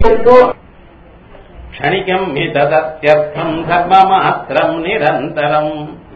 क्षणिकम् हि तदत्यर्थम् धर्ममात्रम् निरन्तरम्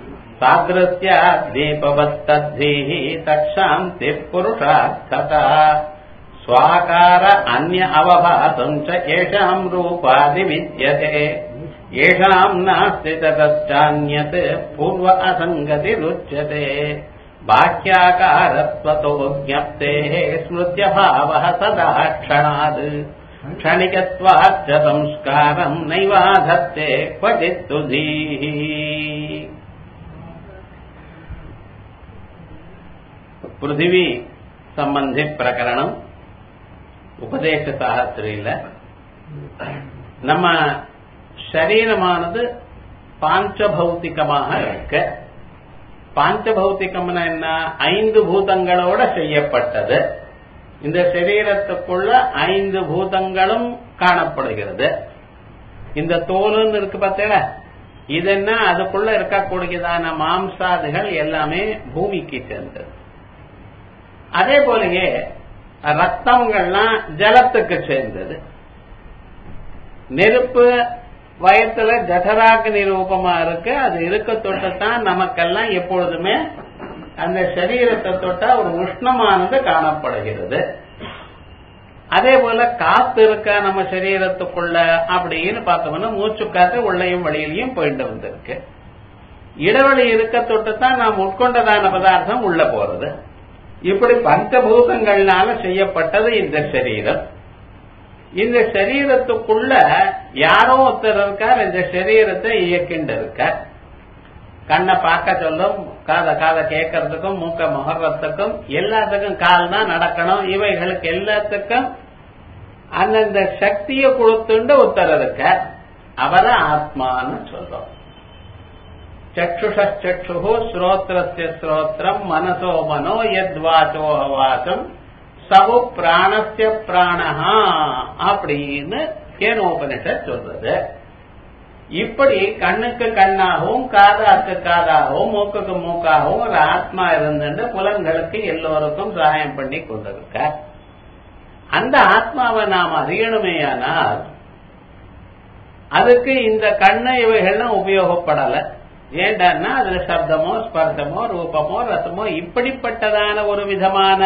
सादृश्याद्दीपवत्तद्भिः तत्शान्तिः पुरुषार्थता स्वाकार अन्य अवभातम् च येषाम् रूपादिविद्यते येषाम् नास्ति ततश्चान्यत् पूर्व असङ्गतिरुच्यते बाह्याकारत्वतो ज्ञप्तेः स्मृत्यभावः सदा क्षणात् क्षणिकत्वाच्च संस्कारम् नैवाधत्ते क्वचित्तु धीः பிருத்திவி சம்பந்தி பிரகரணம் உபதேச சாஸ்திரியில நம்ம சரீரமானது பாஞ்சபௌத்திகமாக இருக்க பாஞ்சபௌத்திகம்னா என்ன ஐந்து பூதங்களோட செய்யப்பட்டது இந்த சரீரத்துக்குள்ள ஐந்து பூதங்களும் காணப்படுகிறது இந்த தோலுன்னு இருக்கு பார்த்தீங்களா இது என்ன அதுக்குள்ள இருக்கக்கூடியதான மாம்சாதிகள் எல்லாமே பூமிக்கு சேர்ந்தது அதே போலயே ரத்தங்கள்லாம் ஜலத்துக்கு சேர்ந்தது நெருப்பு வயத்துல ஜடராக்னி ரூபமா இருக்கு அது இருக்க தொட்டுத்தான் நமக்கெல்லாம் எப்பொழுதுமே அந்த சரீரத்தை தொட்டா ஒரு உஷ்ணமானது காணப்படுகிறது அதே போல காத்து இருக்க நம்ம சரீரத்துக்குள்ள அப்படின்னு பார்த்தோம்னா மூச்சு காத்து உள்ளையும் வழியிலையும் போயிட்டு வந்திருக்கு இடைவெளி இருக்க தொட்டுத்தான் நாம் உட்கொண்டதான பதார்த்தம் உள்ள போறது இப்படி பஞ்சபூதங்கள்னால செய்யப்பட்டது இந்த சரீரம் இந்த சரீரத்துக்குள்ள யாரோ ஒருத்தர் இருக்கார் இந்த சரீரத்தை இயக்கிண்டு இருக்கார் கண்ணை பார்க்க சொல்லும் காதை காதை கேட்கறதுக்கும் மூக்க முகர்றதுக்கும் எல்லாத்துக்கும் கால் தான் நடக்கணும் இவைகளுக்கு எல்லாத்துக்கும் அந்தந்த சக்தியை கொடுத்துண்டு ஒருத்தர் இருக்கார் அவரை ஆத்மான்னு சொல்றோம் சக்ஷுஷச்சு ஸ்ரோத்திரஸ்ய ஸ்ரோத்திரம் மனசோ மனோ யத்வாச்சோ வாசம் சவு பிராணஸ்ய பிராணஹா அப்படின்னு கேனோபனிஷத் சொல்றது இப்படி கண்ணுக்கு கண்ணாகவும் காதாக்கு காதாகவும் மூக்குக்கு மூக்காகவும் ஒரு ஆத்மா இருந்துட்டு புலன்களுக்கு எல்லோருக்கும் சகாயம் பண்ணி கொண்டிருக்க அந்த ஆத்மாவை நாம் அறியணுமேயானால் அதுக்கு இந்த கண்ணு இவைகள்லாம் உபயோகப்படலை ஏண்டான்னா அதுல சப்தமோ ஸ்பர்சமோ ரூபமோ ரசமோ இப்படிப்பட்டதான ஒரு விதமான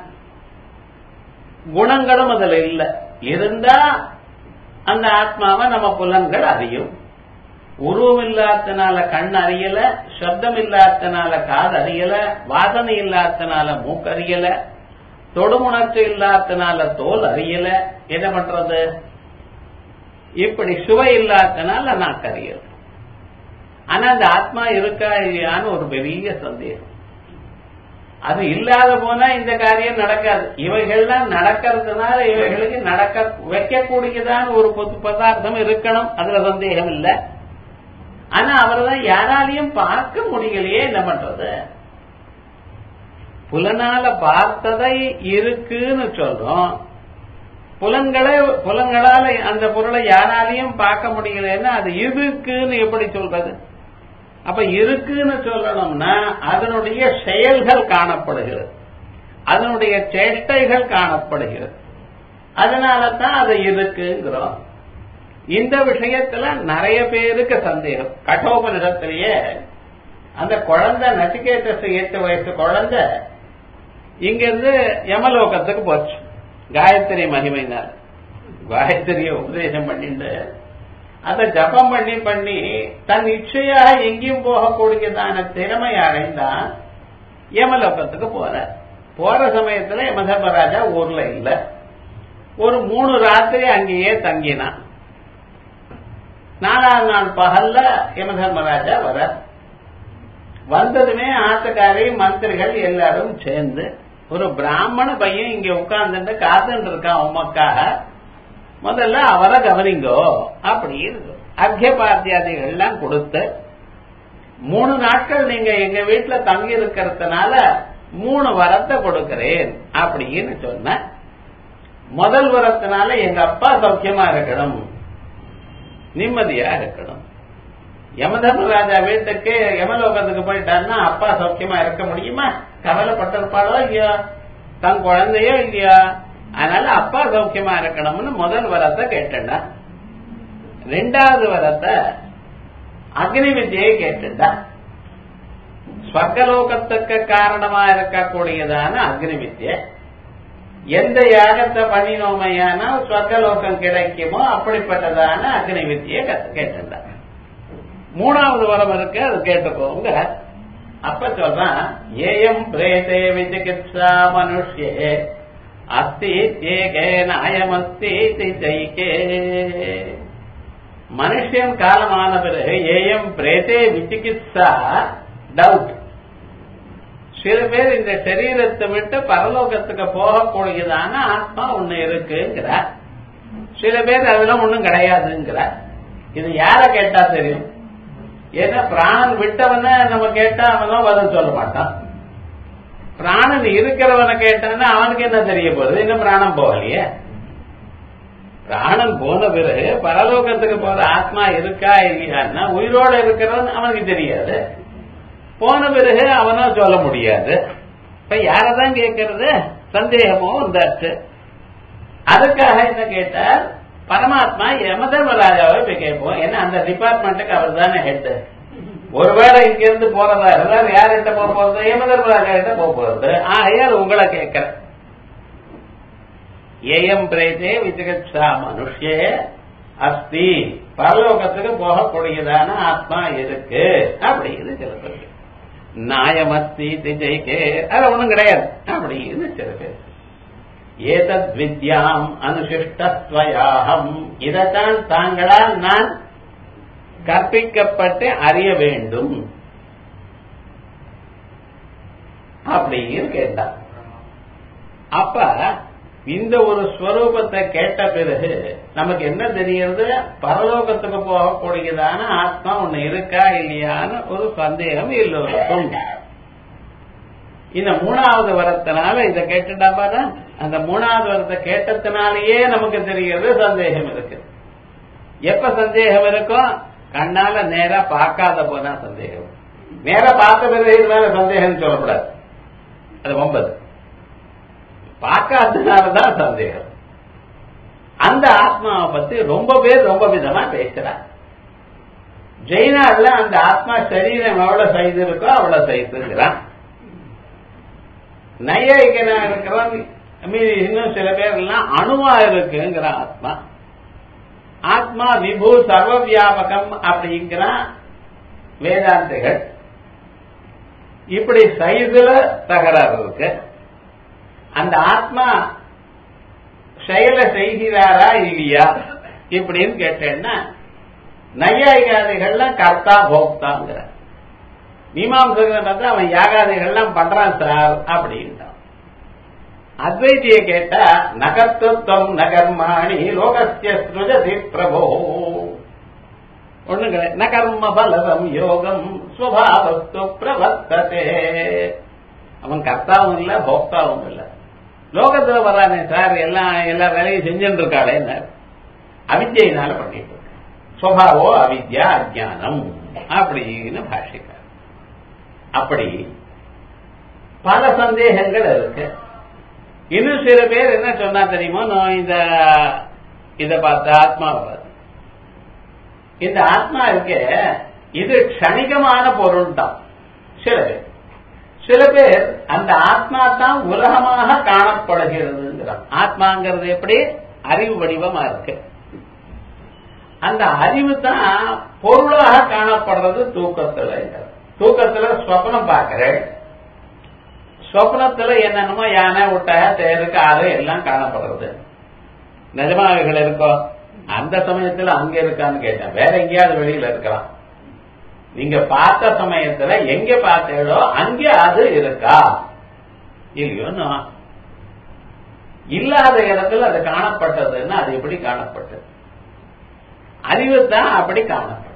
குணங்களும் அதுல இல்ல இருந்தா அந்த ஆத்மாவை நம்ம புலன்கள் அறியும் உருவம் இல்லாதனால கண் அறியல சப்தம் இல்லாதனால காது அறியல வாசனை இல்லாதனால மூக்கு அறியல தொடுமுணர்ச்சி இல்லாதனால தோல் அறியல என்ன பண்றது இப்படி சுவை இல்லாதனால நாக்கு அறியல ஆனா அந்த ஆத்மா இருக்கா இல்லையான்னு ஒரு பெரிய சந்தேகம் அது இல்லாத போனா இந்த காரியம் நடக்காது இவைகள்லாம் நடக்கிறதுனால இவைகளுக்கு நடக்க வைக்கக்கூடியதான ஒரு பொது பதார்த்தம் இருக்கணும் அதுல சந்தேகம் இல்லை ஆனா அவர்தான் யாராலையும் பார்க்க முடியலையே என்ன பண்றது புலனால பார்த்ததை இருக்குன்னு சொல்றோம் புலன்களை புலன்களால அந்த பொருளை யாராலையும் பார்க்க முடியலன்னா அது இருக்குன்னு எப்படி சொல்றது அப்ப இருக்குன்னு சொல்லணும்னா அதனுடைய செயல்கள் காணப்படுகிறது அதனுடைய சேஷ்டைகள் காணப்படுகிறது அதனால தான் அது இருக்குங்கிறோம் இந்த விஷயத்துல நிறைய பேருக்கு சந்தேகம் கட்டோபனிடத்திலேயே அந்த குழந்தை நச்சிகேத்த எட்டு வயசு குழந்தை இங்கிருந்து யமலோகத்துக்கு போச்சு காயத்ரி மகிமைனால காயத்ரிய உபதேசம் பண்ணிட்டு அதை ஜபம் பண்ணி பண்ணி தன் இச்சையாக எங்கேயும் போகக்கூடியதான திறமை அடைந்தான் யமலோகத்துக்கு போற போற சமயத்துல யமதர்மராஜா ஊர்ல இல்ல ஒரு மூணு ராத்திரி அங்கேயே தங்கினான் நாலாவது நாள் பகல்ல யமதர்மராஜா வர வந்ததுமே ஆத்துக்காரி மந்திரிகள் எல்லாரும் சேர்ந்து ஒரு பிராமண பையன் இங்க உட்கார்ந்துட்டு காத்துட்டு இருக்கான் உமக்காக முதல்ல அவரை கவனிங்கோ அப்படின்னு அர்க்கிய பாத்தியாதிகள் எல்லாம் கொடுத்து மூணு நாட்கள் நீங்க எங்க வீட்டுல தங்கி இருக்கிறதுனால மூணு வரத்தை கொடுக்கிறேன் அப்படின்னு சொன்ன முதல் வரத்தினால எங்க அப்பா சௌக்கியமா இருக்கணும் நிம்மதியா இருக்கணும் யமதர்மராஜா வீட்டுக்கு யமலோகத்துக்கு போயிட்டாருன்னா அப்பா சௌக்கியமா இருக்க முடியுமா கவலைப்பட்டிருப்பாளோ இல்லையா தன் குழந்தையோ இல்லையா அதனால அப்பா சௌக்கியமா இருக்கணும்னு முதல் வரத்தை கேட்டுண்டா ரெண்டாவது வரத்தை அக்னி வித்தியை கேட்டுண்டா ஸ்வர்கலோகத்துக்கு காரணமா இருக்கக்கூடியதான அக்னி வித்தியை எந்த யாகத்தை பண்ணினோமையானா ஸ்வர்கலோகம் கிடைக்குமோ அப்படிப்பட்டதான அக்னி வித்தியை கேட்டுண்டா மூணாவது வரம் இருக்கு அது கேட்டுக்கோங்க அப்ப சொல்றான் ஏயம் பிரேதே விசிகித்சா மனுஷ்யே அஸ்தி ஏகே நாயமஸ்தி ஜெயிக்கே மனுஷன் காலமான பிறகு ஏயம் பிரேதே விசிகித்சா டவுட் சில பேர் இந்த சரீரத்தை விட்டு பரலோகத்துக்கு போகக்கூடியதான ஆத்மா ஒண்ணு இருக்குங்கிறார் சில பேர் அதெல்லாம் ஒண்ணும் கிடையாதுங்கிறார் இது யார கேட்டா தெரியும் ஏன்னா பிராணன் விட்டவன நம்ம கேட்டா அவன் பதில் சொல்ல மாட்டான் பிராணன் இருக்கிறவனை கேட்டான்னா அவனுக்கு என்ன தெரிய போகுது இன்னும் பிராணம் போகலையே பிராணன் போன பிறகு பரலோகத்துக்கு போற ஆத்மா இருக்கா இல்லையான்னா உயிரோட இருக்கிறவன் அவனுக்கு தெரியாது போன பிறகு அவனா சொல்ல முடியாது இப்ப யாரதான் கேட்கறது சந்தேகமோ வந்தாச்சு அதுக்காக என்ன கேட்டார் பரமாத்மா யமதர்மராஜாவை போய் கேட்போம் ஏன்னா அந்த டிபார்ட்மெண்ட்டுக்கு அவர் தானே ஹெட் ஒருவேளை இங்க இருந்து போறதா இருந்தால் யார்கிட்ட போக போறது யமதர்மராஜா கிட்ட போக போறது ஆகையால் உங்களை கேட்கிறேன் ஏயம் பிரேதே விசிகட்சா மனுஷே அஸ்தி பரலோகத்துக்கு போகக்கூடியதான ஆத்மா இருக்கு அப்படின்னு சில பேர் நாயமஸ்தி திஜைக்கே அது ஒண்ணும் கிடையாது அப்படின்னு சில பேர் ஏதத் வித்யாம் அனுசிஷ்டத்வயாகம் இதைத்தான் தாங்களால் நான் கற்பிக்கப்பட்டு அறிய வேண்டும் அப்படின்னு கேட்டான் அப்ப இந்த ஒரு ஸ்வரூபத்தை கேட்ட பிறகு நமக்கு என்ன தெரிகிறது பரலோகத்துக்கு போகக்கூடியதான ஆத்மா ஒண்ணு இருக்கா இல்லையான்னு ஒரு சந்தேகம் எல்லோருக்கும் இந்த மூணாவது வரத்தினால இதை கேட்டுட்டா பாரு அந்த மூணாவது வரத்தை கேட்டதுனாலேயே நமக்கு தெரிகிறது சந்தேகம் இருக்கு எப்ப சந்தேகம் இருக்கும் கண்ணால நேரா பார்க்காத போனா சந்தேகம் நேரா பார்த்த பிறகு இது மேல சந்தேகம் சொல்லக்கூடாது அது ஒன்பது பார்க்காததுனாலதான் சந்தேகம் அந்த ஆத்மாவை பத்தி ரொம்ப பேர் ரொம்ப விதமா பேசுறாங்க ஜெயினால அந்த ஆத்மா சரீரம் எவ்வளவு சைது இருக்கோ அவ்வளவு சைதுங்கிறான் நையாயிக்கனா இருக்கிறவன் மீதி இன்னும் சில பேர் எல்லாம் அணுவா இருக்குங்கிற ஆத்மா ஆத்மா விபு சர்வ வியாபகம் அப்படிங்கிற வேதாந்திகள் இப்படி சைதுல தகராறு இருக்கு அந்த ஆத்மா செயலை செய்கிறாரா இல்லையா இப்படின்னு கேட்டேன்னா நையாயிகாதிகள்லாம் கர்த்தா போக்தாங்கிற மீமாம்சகரை பார்த்தா அவன் யாகாதிகள்லாம் பண்றான் சார் அப்படின்ட்டான் அத்வைத்திய கேட்டா நகர்த்தம் நகர்மாணி லோகஸ்ய ஸ்ருஜதி பிரபோ ஒண்ணு கிடையாது நகர்ம பலசம் யோகம் ஸ்வபாவஸ்து பிரவர்த்ததே அவன் கர்த்தாவும் இல்ல போக்தாவும் இல்ல லோகத்துல வரானே சார் எல்லாம் எல்லா வேலையும் செஞ்சுட்டு இருக்காளே அவித்யினால பண்ணிட்டு இருக்க சுவாவோ அவித்யா அஜானம் அப்படின்னு பாஷிக்கார் அப்படி பல சந்தேகங்கள் இருக்கு இன்னும் சில பேர் என்ன சொன்னா தெரியுமோ நான் இந்த இத பார்த்த ஆத்மாவை பார்த்து இந்த ஆத்மா இருக்க இது க்ஷணிகமான பொருள் தான் சில பேர் சில பேர் அந்த ஆத்மா தான் உலகமாக காணப்படுகிறதுங்கிறான் ஆத்மாங்கிறது எப்படி அறிவு வடிவமா இருக்கு அந்த அறிவு தான் பொருளாக காணப்படுறது தூக்கத்துல தூக்கத்துல ஸ்வப்னம் பார்க்கிறேன் ஸ்வப்னத்துல என்னென்னமோ யானை விட்ட தேருக்கு ஆறு எல்லாம் காணப்படுறது நிஜமாவைகள் இருக்கோ அந்த சமயத்துல அங்க இருக்கான்னு கேட்டேன் வேற எங்கேயாவது வெளியில இருக்கலாம் நீங்க பார்த்த சமயத்துல எங்க பார்த்தீங்களோ அங்கே அது இருக்கா இல்லையோ இல்லாத இடத்துல அது காணப்பட்டதுன்னா அது எப்படி காணப்பட்டது அறிவு தான் அப்படி காணப்பட்டது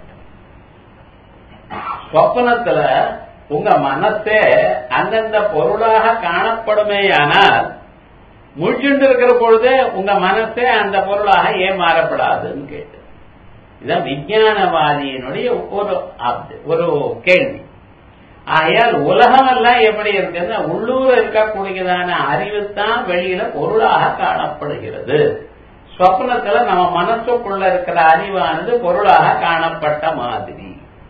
சொப்பனத்துல உங்க மனசே அந்தந்த பொருளாக காணப்படுமேயானால் முழிச்சுட்டு இருக்கிற பொழுதே உங்க மனசே அந்த பொருளாக ஏன் மாறப்படாதுன்னு கேட்டு இதான் விஞ்ஞானவாதியினுடைய ஒரு ஒரு கேள்வி ஆகையால் உலகம் எல்லாம் எப்படி இருக்குன்னா உள்ளூர் இருக்கக்கூடியதான அறிவு தான் வெளியில பொருளாக காணப்படுகிறது சொப்னத்துல நம்ம மனசுக்குள்ள இருக்கிற அறிவானது பொருளாக காணப்பட்ட மாதிரி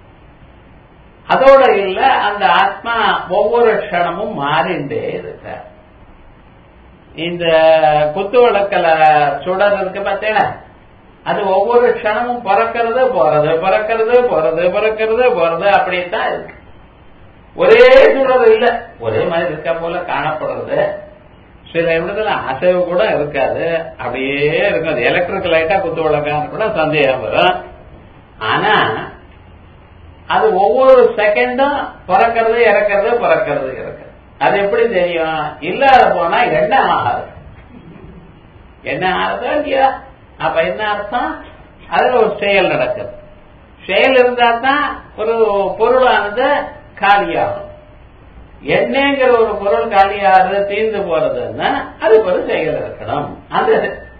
அதோட இல்ல அந்த ஆத்மா ஒவ்வொரு க்ஷணமும் மாறிண்டே இருக்க இந்த குத்து விளக்கல சுடர் இருக்கு பார்த்தேனா அது ஒவ்வொரு க்ஷணமும் பிறக்கிறது போறது பிறக்கிறது போறது பிறக்கிறது போறது அப்படித்தான் இருக்கு ஒரே சுடர் இல்ல ஒரே மாதிரி இருக்க போல காணப்படுறது சில இடத்துல அசைவு கூட இருக்காது அப்படியே இருக்கும் அது எலக்ட்ரிக் லைட்டா குத்து விளக்கான்னு கூட சந்தேகம் வரும் ஆனா அது ஒவ்வொரு செகண்டும் பிறக்கிறது இறக்கிறது பிறக்கிறது இறக்கிறது அது எப்படி தெரியும் இல்லாத போனா எண்ணம் ஆகாது என்ன ஆகுதா இல்லையா அப்ப என்ன அர்த்தம் அதுல ஒரு செயல் நடக்குது செயல் இருந்தா தான் ஒரு பொருளானது காலியாகும் எண்ணெய்ங்கிற ஒரு பொருள் காலியாகிறது தீர்ந்து போறதுன்னா அதுக்கு ஒரு செயல் இருக்கணும் அந்த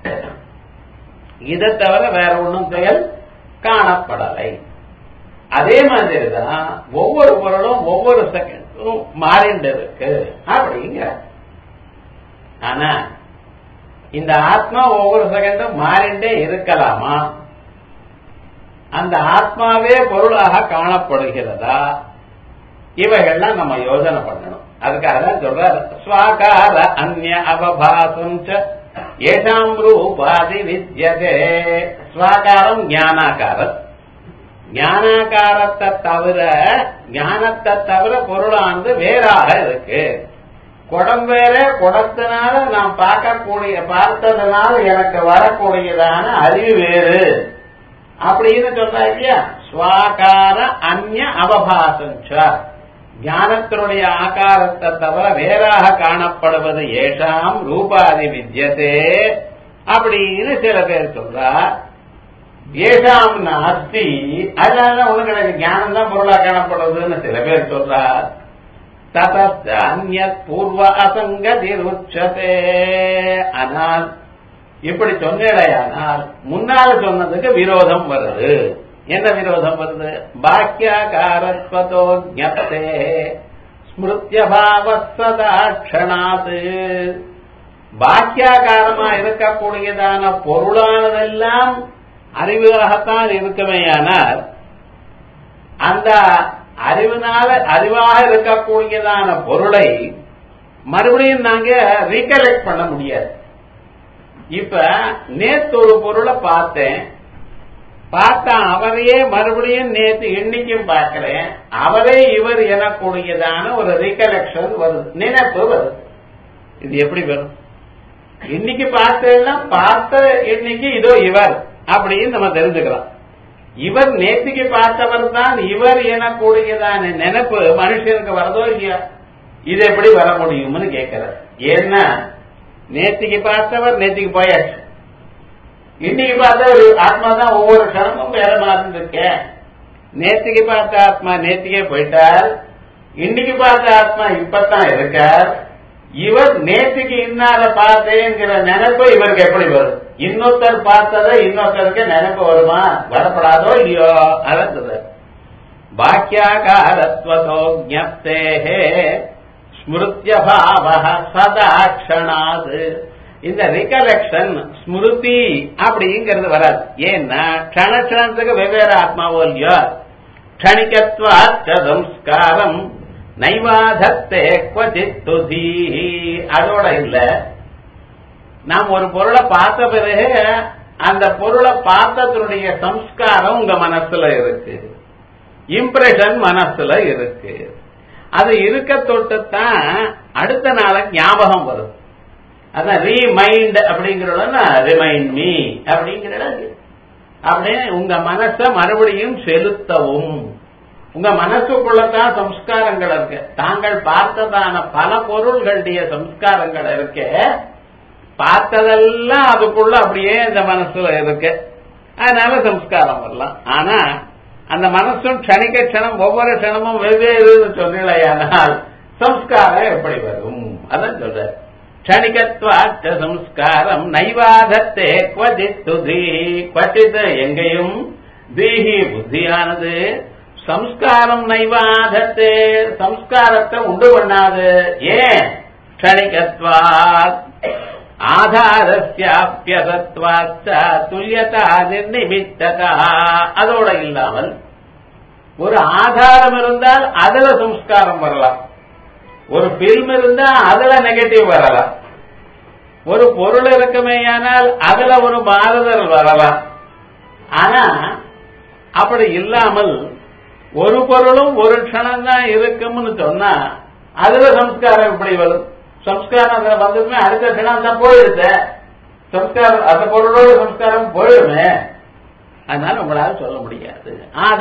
இதை தவிர வேற ஒன்றும் செயல் காணப்படலை அதே மாதிரி தான் ஒவ்வொரு பொருளும் ஒவ்வொரு செகண்டும் மாறிண்டு இருக்கு அப்படிங்கிற ஆனா இந்த ஆத்மா ஒவ்வொரு செகண்டும் மாறிண்டே இருக்கலாமா அந்த ஆத்மாவே பொருளாக காணப்படுகிறதா இவைகள்லாம் நம்ம யோசனை பண்ணணும் அதுக்காக தான் சொல்றாரு ஸ்வாகார அந்நிய அவபாசம் ஏஷாம் ரூபாதி வித்யதே ஸ்வாகாரம் ஞானாகாரம் ஞானாகாரத்தை தவிர ஞானத்தை தவிர பொருளானது வேறாக இருக்கு குடம் வேற குடத்தினால நான் பார்க்கக்கூடிய பார்த்ததுனால எனக்கு வரக்கூடியதான அறிவு வேறு அப்படின்னு சொல்றா இல்லையா ஸ்வாகார அந்நிய அவபாசஞ்ச ஞானத்தினுடைய ஆகாரத்தை தவிர வேறாக காணப்படுவது ஏஷாம் ரூபாதி வித்யதே அப்படின்னு சில பேர் சொல்றா ஏஷாம் நாஸ்தி அதனால உனக்கு எனக்கு ஞானம் தான் பொருளா காணப்படுறதுன்னு சில பேர் சொல்றா ததஸ்த அந்நத் பூர்வ அசங்கதி ருச்சதே ஆனால் இப்படி சொன்னேடையானால் முன்னால சொன்னதுக்கு விரோதம் வருது என்ன விரோதம் வருது பாக்கியாகாரத்வதோ ஜப்தே ஸ்மிருத்தியபாவசதாட்சணாது பாக்கியாகாரமா இருக்கக்கூடியதான பொருளானதெல்லாம் அறிவாகத்தான் இருக்குமேயானால் அந்த அறிவினால அறிவாக இருக்கக்கூடியதான பொருளை மறுபடியும் நாங்க ரீகலெக்ட் பண்ண முடியாது இப்ப நேத்து ஒரு பொருளை பார்த்தேன் பார்த்தா அவரையே மறுபடியும் நேத்து இன்னைக்கும் பார்க்கிறேன் அவரே இவர் எனக்கூடியதான ஒரு ரீகலெக்ஷன் வருது நினைப்பு வருது இது எப்படி வரும் இன்னைக்கு பார்த்தேன்னா பார்த்த இன்னைக்கு இதோ இவர் அப்படின்னு நம்ம தெரிஞ்சுக்கலாம் இவர் நேற்றுக்கு பார்த்தவர் தான் இவர் எனக்கூடியதான நினைப்பு மனுஷனுக்கு வரதோ இல்லையா இது எப்படி வர முடியும்னு கேட்கிறார் ஏன்னா நேற்றுக்கு பார்த்தவர் நேற்றுக்கு போயாச்சு இன்னைக்கு பார்த்த ஒரு ஆத்மா தான் ஒவ்வொரு கணமும் வேற மாதிரி இருக்க நேற்றுக்கு பார்த்த ஆத்மா நேற்றுக்கே போயிட்டார் இன்னைக்கு பார்த்த ஆத்மா இப்பதான் இருக்கார் இவர் நேற்றுக்கு இன்னால பார்த்தேங்கிற நினைப்பு இவருக்கு எப்படி வரும் இன்னொருத்தர் பார்த்ததை இன்னொருத்தருக்கு நினைப்பு வருமா வரப்படாதோ இல்லையோ அதான் சொல்றார் பாக்கியாகாரத்வதோ ஜப்தேஹே ஸ்மிருத்தியபாவ சதாட்சணாது இந்த ரிகலெக்ஷன் ஸ்மிருதி அப்படிங்கிறது வராது ஏன்னா க்ஷண க்ஷணத்துக்கு வெவ்வேறு ஆத்மாவோ இல்லையோ க்ஷணிகத்வாச்ச சம்ஸ்காரம் நைவாதத்தே குவச்சித் துதீஹி அதோட இல்ல நாம் ஒரு பொருளை பார்த்த பிறகு அந்த பொருளை பார்த்ததனுடைய சம்ஸ்காரம் உங்க மனசுல இருக்கு இம்ப்ரெஷன் மனசுல இருக்கு அது இருக்க தொட்டு தான் அடுத்த நாளைக்கு ஞாபகம் வரும் அதான் ரீமைண்ட் அப்படிங்கிறத ரிமைண்ட் மீ அப்படிங்கிறது அப்படியே உங்க மனச மறுபடியும் செலுத்தவும் உங்க மனசுக்குள்ளதான் சம்ஸ்காரங்கள் இருக்கு தாங்கள் பார்த்ததான பல பொருள்களுடைய சம்ஸ்காரங்கள் இருக்கு பார்த்ததெல்லாம் அதுக்குள்ள அப்படியே இந்த மனசுல இருக்கு அதனால சம்ஸ்காரம் வரலாம் ஆனா அந்த மனசும் க்ஷணிக்க க்ஷணம் ஒவ்வொரு க்ஷணமும் வெவ்வேறு சொன்னீங்களேயானால் சம்ஸ்காரம் எப்படி வரும் அதான் சொல்ற க்ஷணிகத்வாச்ச சம்ஸ்காரம் நைவாதத்தே குவஜித் துதி குவச்சித் எங்கேயும் தீஹி புத்தியானது சம்ஸ்காரம் நைவாதத்து சம்ஸ்காரத்தை உண்டு பண்ணாது ஏன் க்ஷணிகத்வாத் ஆதாரஸ்யாப்பியசத்வாச்ச துல்லியதா நிர்நிமித்ததா அதோட இல்லாமல் ஒரு ஆதாரம் இருந்தால் அதுல சம்ஸ்காரம் வரலாம் ஒரு பில்ம் இருந்தா அதுல நெகட்டிவ் வரலாம் ஒரு பொருள் இருக்குமேயானால் அதுல ஒரு மாறுதல் வரலாம் ஆனா அப்படி இல்லாமல் ஒரு பொருளும் ஒரு க்ஷணம் தான் இருக்கும்னு சொன்னா அதுல சம்ஸ்காரம் இப்படி வரும் சம்ஸ்காரம் அதுல வந்ததுமே அடுத்த க்ஷணம் தான் போயிடுது சம்ஸ்காரம் அந்த பொருளோட சம்ஸ்காரம் போயிடுமே அதனால உங்களால சொல்ல முடியாது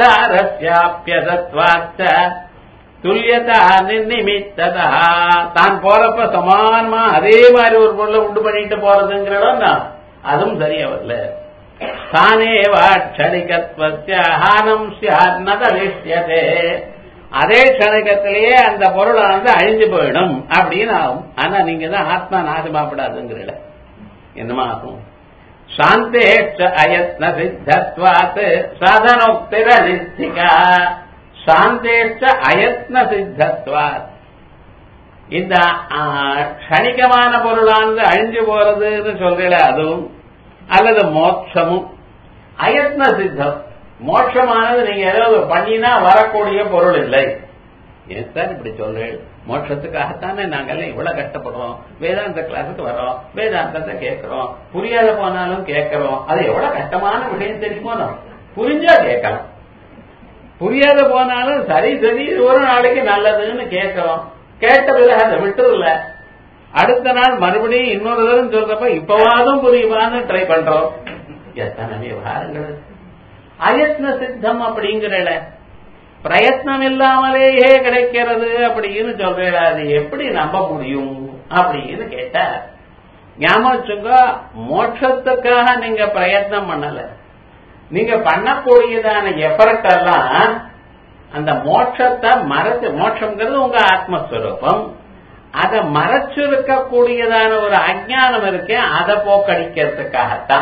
ஆதாரஸ்யாப்பியதத்வாச்ச துல்லியதா நிமித்ததா தான் போறப்ப சமானமா அதே மாதிரி ஒரு பொருளை உண்டு பண்ணிட்டு போறதுங்கிறடம் அதுவும் சரியா வரல தானே வாட்சணிகத்வசியானம் நதவிஷ்யதே அதே க்ஷணிகத்திலேயே அந்த பொருளானது அழிஞ்சு போயிடும் அப்படின்னு ஆகும் ஆனா நீங்க தான் ஆத்மா நாசமாப்படாதுங்கிறல என்னமா ஆகும் சாந்தேச்ச அயத்ன சித்தத்வாத் சாதனோக்திர நிஸ்திகா சாந்தேச்ச அயத்ன சித்தத்வாத் இந்த க்ஷணிகமான பொருளானது அழிஞ்சு போறதுன்னு சொல்றீல அதுவும் அல்லது மோட்சமும் அயத்ன சித்தம் மோட்சமானது நீங்க ஏதாவது பண்ணினா வரக்கூடிய பொருள் இல்லை ஏன் சார் இப்படி சொல்றேன் மோட்சத்துக்காகத்தானே நாங்கெல்லாம் இவ்வளவு கஷ்டப்படுறோம் வேதாந்த கிளாஸுக்கு வரோம் வேதாந்தத்தை கேட்கிறோம் புரியாத போனாலும் கேட்கிறோம் அது எவ்வளவு கஷ்டமான விஷயம் தெரியுமோ புரிஞ்சா கேட்கலாம் புரியாத போனாலும் சரி சரி ஒரு நாளைக்கு நல்லதுன்னு கேட்கிறோம் கேட்ட பிறகு அதை விட்டுருல அடுத்த நாள் மறுபடியும் இன்னொரு தரம் சொல்றப்ப இப்பவாதும் புரியுமான்னு ட்ரை பண்றோம் எத்தனை விவகாரங்கள் அயத்ன சித்தம் அப்படிங்கிற பிரயத்னம் இல்லாமலேயே கிடைக்கிறது அப்படின்னு சொல்றேன் அது எப்படி நம்ப முடியும் அப்படின்னு கேட்ட ஞாபகம் வச்சுங்க மோட்சத்துக்காக நீங்க பிரயத்னம் பண்ணல நீங்க பண்ணக்கூடியதான எஃபர்ட் எல்லாம் அந்த மோட்சத்தை மறைச்சு மோட்சம்ங்கிறது உங்க ஆத்மஸ்வரூபம் அதை மறைச்சிருக்கக்கூடியதான ஒரு அஜானம் இருக்கே அதை போக்கடிக்கிறதுக்காகத்தான்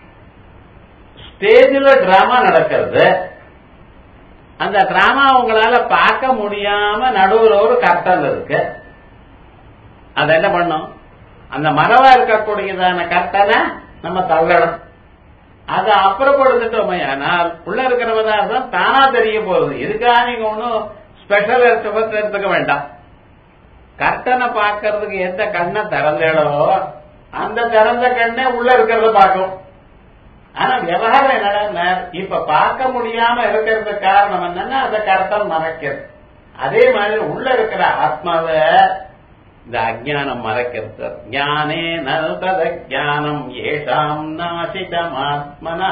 ஸ்டேஜில் டிராமா நடக்கிறது அந்த டிராமா உங்களால பார்க்க முடியாம நடுவில் ஒரு கர்த்தன் இருக்கு அதை என்ன பண்ணும் அந்த மரவா இருக்கக்கூடியதான கர்த்தனை நம்ம தள்ளணும் அதை அப்புறப்படுத்திட்டோமே ஆனால் உள்ள இருக்கிறவதா தான் தானா தெரிய போகுது இதுக்காக நீங்க ஒன்னும் ஸ்பெஷல் எடுத்துக்க வேண்டாம் கர்த்தனை பார்க்கறதுக்கு எந்த கண்ணை திறந்தேடோ அந்த திறந்த கண்ணே உள்ள இருக்கிறத பார்க்கும் ஆனா விவகாரம் என்னடா இப்ப பார்க்க முடியாம இருக்கிறதுக்கு காரணம் என்னன்னா அந்த கர்த்தம் மறைக்கிறது அதே மாதிரி உள்ள இருக்கிற ஆத்மாவை இந்த அஜானம் மறைக்கிறது ஞானே நத ஜானம் ஏஷாம் நாசிதமாத்மனா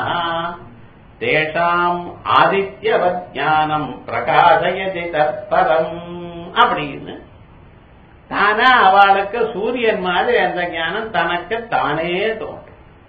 தேஷாம் ஆதித்யவத் ஞானம் பிரகாசயதி தற்பரம் அப்படின்னு தானா அவளுக்கு சூரியன் மாதிரி அந்த ஞானம் தனக்கு தானே தோன்றும்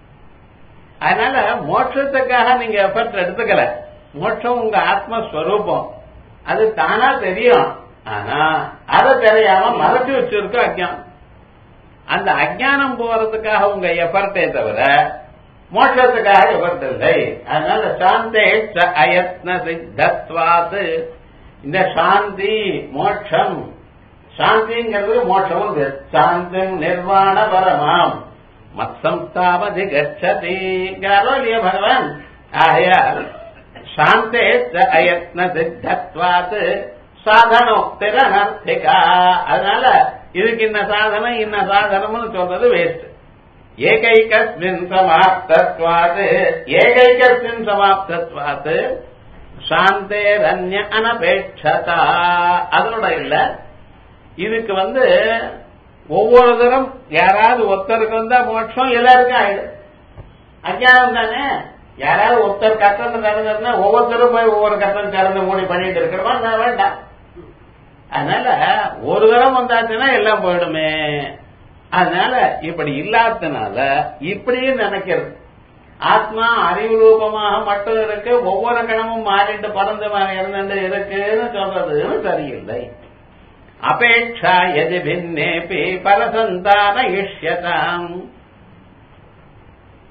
அதனால மோட்சத்துக்காக நீங்க எஃபர்ட் எடுத்துக்கல மோட்சம் உங்க ஆத்மஸ்வரூபம் அது தானா தெரியும் ஆனா அதை தெரியாம மறைச்சு வச்சிருக்க அஜானம் அந்த அஜானம் போறதுக்காக உங்க எஃபர்ட்டே தவிர மோட்சத்துக்காக எஃபர்ட் இல்லை அதனால சாந்தே அயத்ன சித்தத்வாது இந்த சாந்தி மோட்சம் சாந்திங்கிறது மோட்சமும் சாந்தி நிர்வாண பரமாம் மத்சம்ஸ்தாபதி கச்சதிங்கிறாரோ இல்லையா பகவான் ஆகையால் சாந்தே அயத்ன சித்தத்வாத் சாதனோக்திர நர்த்திகா அதனால இதுக்கு இன்ன சாதனம் இன்ன சாதனம்னு சொல்றது வேஸ்ட் ஏகைகஸ்மின் சமாப்தத்வாத் ஏகைகஸ்மின் சமாப்தத்வாத் சாந்தேரண்ய அனபேட்சதா அதனோட இல்ல இதுக்கு வந்து ஒவ்வொரு தரம் யாராவது ஒருத்தருக்கு வந்தா மோட்சம் எல்லாருக்கும் ஆயிடும் அஜானம் தானே யாராவது ஒருத்தர் கட்டம் திறந்ததுன்னா ஒவ்வொருத்தரும் போய் ஒவ்வொரு கட்டம் திறந்து மூடி பண்ணிட்டு இருக்கிறோமா நான் வேண்டாம் அதனால ஒரு தரம் வந்தாச்சுன்னா எல்லாம் போயிடுமே அதனால இப்படி இல்லாததுனால இப்படியே நினைக்கிறது ஆத்மா அறிவு ரூபமாக மட்டும் இருக்கு ஒவ்வொரு கணமும் மாறிட்டு பறந்து இருந்துட்டு இருக்குன்னு சொல்றதுன்னு சரியில்லை அபேட்சா எது பின்னேபி பரசந்தான இஷ்யதாம்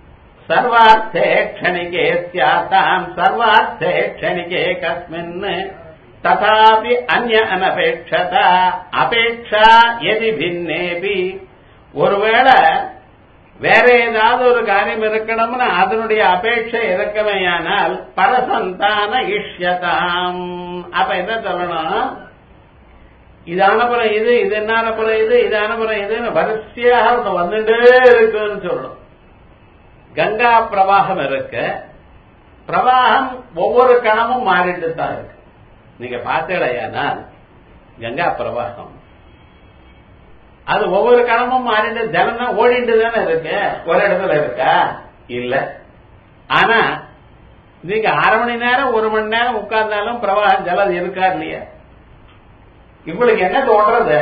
सर्वार्थे क्षणिके स्याताम् सर्वार्थे क्षणिके कस्मिन् तथापि अन्य अनपेक्षता அபேட்சா எதி பின்னேபி ஒருவேளை வேற ஏதாவது ஒரு காரியம் இருக்கணும்னு அதனுடைய அபேட்சை இருக்கமையானால் பரசந்தான இஷ்யதாம் அப்ப என்ன சொல்லணும் இது அனுப்புறம் இது இது என்ன அனுப்புறம் இது இது அனுப்புறம் இதுன்னு வரிசையாக ஒண்ணு வந்துட்டே இருக்குன்னு சொல்லணும் கங்கா பிரவாகம் இருக்கு பிரவாகம் ஒவ்வொரு கணமும் மாறிட்டு தான் இருக்கு நீங்க பார்த்தீங்களேயானால் கங்கா பிரவாகம் அது ஒவ்வொரு கணமும் மாறிட்டு ஜலம் ஓடிட்டு தானே இருக்கு ஒரு இடத்துல இருக்கா இல்ல ஆனா நீங்க அரை மணி நேரம் ஒரு மணி நேரம் உட்கார்ந்தாலும் பிரவாகம் ஜலம் இருக்கா இல்லையா இவளுக்கு என்ன தோன்றது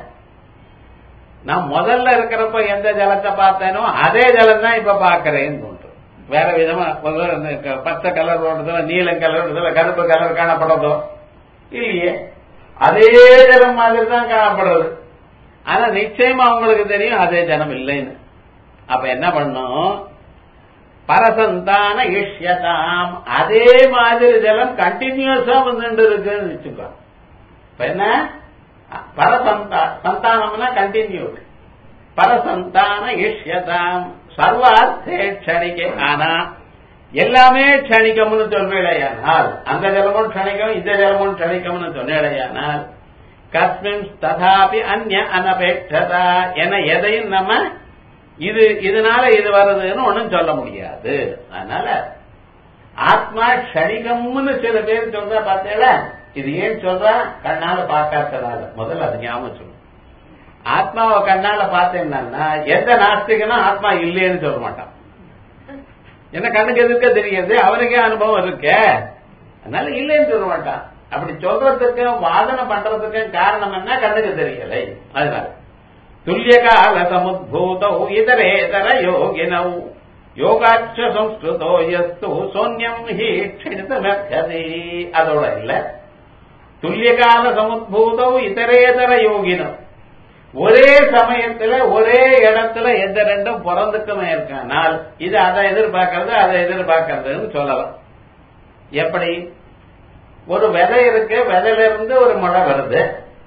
நான் முதல்ல இருக்கிறப்ப எந்த ஜலத்தை பார்த்தேனோ அதே ஜலம் தான் இப்ப பாக்குறேன்னு தோன்றும் வேற விதமா முதல்ல இந்த க- பச்சை கலர் ஓடுறதுல நீலம் கலர் ஓடுறதுல கருப்பு கலர் காணப்படுறதோ இல்லையே அதே ஜலம் மாதிரி தான் காணப்படுறது ஆனா நிச்சயமா உங்களுக்கு தெரியும் அதே ஜனம் இல்லைன்னு அப்ப என்ன பண்ணும் பரசந்தான இஷ்யதாம் அதே மாதிரி ஜலம் கண்டினியூஸா வந்துட்டு இருக்குன்னு வச்சுக்கோ இப்ப என்ன பரசந்தா சந்தானம்னா கண்டினியூ பரசந்தான இஷ்யதாம் சர்வார்த்தே க்ஷணிகே ஆனா எல்லாமே க்ஷணிக்கம்னு சொல்வேடையானால் அந்த ஜலமும் க்ஷணிக்கம் இந்த ஜலமும் க்ஷணிக்கம்னு சொன்னேடையானால் கஸ்மின் ததாபி அந்நிய அனபேட்சதா என எதையும் நம்ம இது இதனால இது வருதுன்னு ஒண்ணும் சொல்ல முடியாது அதனால ஆத்மா க்ஷணிகம்னு சில பேர் சொல்றா பார்த்தேல இது ஏன் சொல்றா கண்ணால பார்க்காதனால முதல்ல அது ஞாபகம் சொல்லு ஆத்மாவை கண்ணால பார்த்தேன்னா எந்த நாஸ்திகனும் ஆத்மா இல்லைன்னு சொல்ல மாட்டான் என்ன கண்ணுக்கு எதுக்க தெரியாது அவனுக்கே அனுபவம் இருக்கே அதனால இல்லைன்னு சொல்ல மாட்டான் அப்படி சொல்றதுக்கு வாதனை பண்றதுக்கு காரணம் என்ன கண்ணுக்கு தெரியலை அதனால துல்லியகால சமுத்பூதௌ இதரேதர யோகினௌ யோகாட்ச சம்ஸ்கிருதோ யஸ்து சோன்யம் ஹி க்ஷணிதமர்ஹதி அதோட இல்ல துல்லியகால சமுத்பூதௌ இதரேதர யோகினம் ஒரே சமயத்துல ஒரே இடத்துல எந்த ரெண்டும் பிறந்துக்குமே இருக்கானால் இது அதை எதிர்பார்க்கறது அதை எதிர்பார்க்கறதுன்னு சொல்லலாம் எப்படி ஒரு விதை இருக்கு விதையில இருந்து ஒரு மழை வருது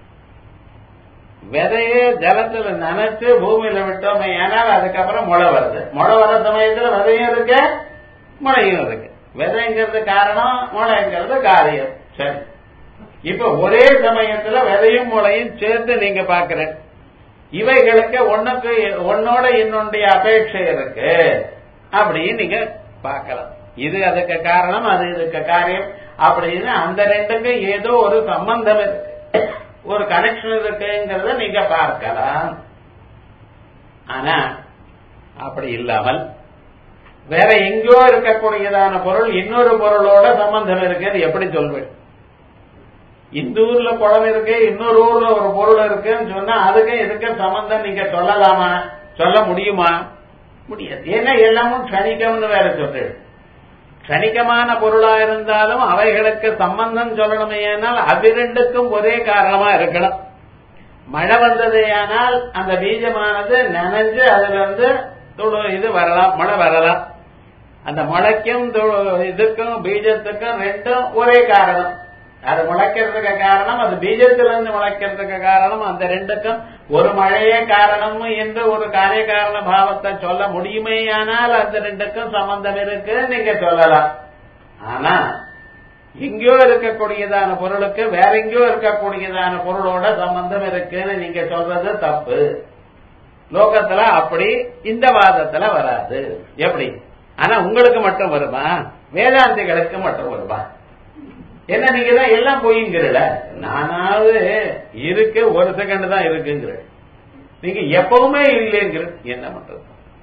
விதையே ஜலத்துல நனைச்சு பூமியில விட்டோமே ஆனால் அதுக்கப்புறம் முளை வருது முளை வர சமயத்துல விதையும் இருக்கு முளையும் இருக்கு விதைங்கிறது காரணம் முளைங்கிறது காரியம் சரி இப்ப ஒரே சமயத்துல விதையும் முளையும் சேர்த்து நீங்க பாக்குற இவைகளுக்கு ஒண்ணுக்கு ஒன்னோட இன்னொன்றைய அபேட்சை இருக்கு அப்படின்னு நீங்க பார்க்கலாம் இது அதுக்கு காரணம் அது இதுக்கு காரியம் அப்படின்னு அந்த ரெண்டுக்கும் ஏதோ ஒரு சம்பந்தம் இருக்கு ஒரு கனெக்ஷன் இருக்குங்கிறத நீங்க பார்க்கலாம் ஆனா அப்படி இல்லாமல் வேற எங்கேயோ இருக்கக்கூடியதான பொருள் இன்னொரு பொருளோட சம்பந்தம் இருக்குன்னு எப்படி சொல்வேன் இந்த ஊர்ல குளம் இருக்கு இன்னொரு ஊர்ல ஒரு பொருள் இருக்குன்னு சொன்னா அதுக்கு இதுக்கு சம்பந்தம் நீங்க சொல்லலாமா சொல்ல முடியுமா முடியாது ஏன்னா எல்லாமும் க்ஷணிக்கம்னு வேற சொல்றது க்ஷணிகமான பொருளா இருந்தாலும் அவைகளுக்கு சம்பந்தம் சொல்லணுமே ஆனால் அவ்விரண்டுக்கும் ஒரே காரணமா இருக்கணும் மழை வந்ததேயானால் அந்த பீஜமானது நனைஞ்சு அதுல இருந்து துளு இது வரலாம் மழை வரலாம் அந்த முளைக்கும் து- இதுக்கும் பீஜத்துக்கும் ரெண்டும் ஒரே காரணம் அது முளைக்கிறதுக்கு காரணம் அது பீஜத்திலிருந்து முளைக்கிறதுக்கு காரணம் அந்த ரெண்டுக்கும் ஒரு மழையே காரணம் என்று ஒரு காரிய காரண பாவத்தை சொல்ல முடியுமேயானால் அந்த ரெண்டுக்கும் சம்பந்தம் இருக்கு நீங்க சொல்லலாம் ஆனா எங்கேயோ இருக்கக்கூடியதான பொருளுக்கு வேற எங்கேயோ இருக்கக்கூடியதான பொருளோட சம்பந்தம் இருக்குன்னு நீங்க சொல்றது தப்பு லோகத்துல அப்படி இந்த வாதத்துல வராது எப்படி ஆனா உங்களுக்கு மட்டும் வருமா வேதாந்திகளுக்கு மட்டும் வருமா என்ன நீங்க தான் எல்லாம் பொய்ங்கிறல நானாவது இருக்கு ஒரு செகண்ட் தான் இருக்குங்கிற நீங்க எப்பவுமே இல்லைங்கிற என்ன பண்றது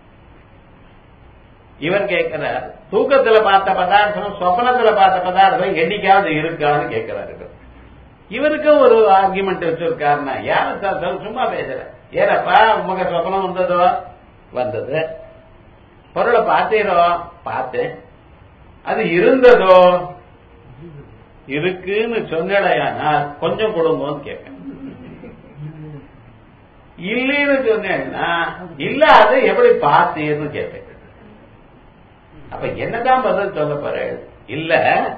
இவர் கேட்கிறார் தூக்கத்துல பார்த்த பதார்த்தம் சொப்பனத்துல பார்த்த பதார்த்தம் என்னைக்காவது இருக்கான்னு கேட்கிறாரு இவர். இவருக்கும் ஒரு ஆர்குமெண்ட் வச்சிருக்காருன்னா யாரு சார் சார் சும்மா பேசுற ஏறப்பா உமக்கு சொப்பனம் வந்ததோ வந்தது பொருளை பார்த்தீரோ பார்த்தேன் அது இருந்ததோ இருக்குன்னு சொன்னடையானா கொஞ்சம் கொடுங்கன்னு கேட்பேன் இல்லைன்னு சொன்னேன்னா இல்ல அது எப்படி பார்த்தீர்னு கேட்பேன் அப்ப என்னதான் பதில் சொல்ல போறேன் இல்ல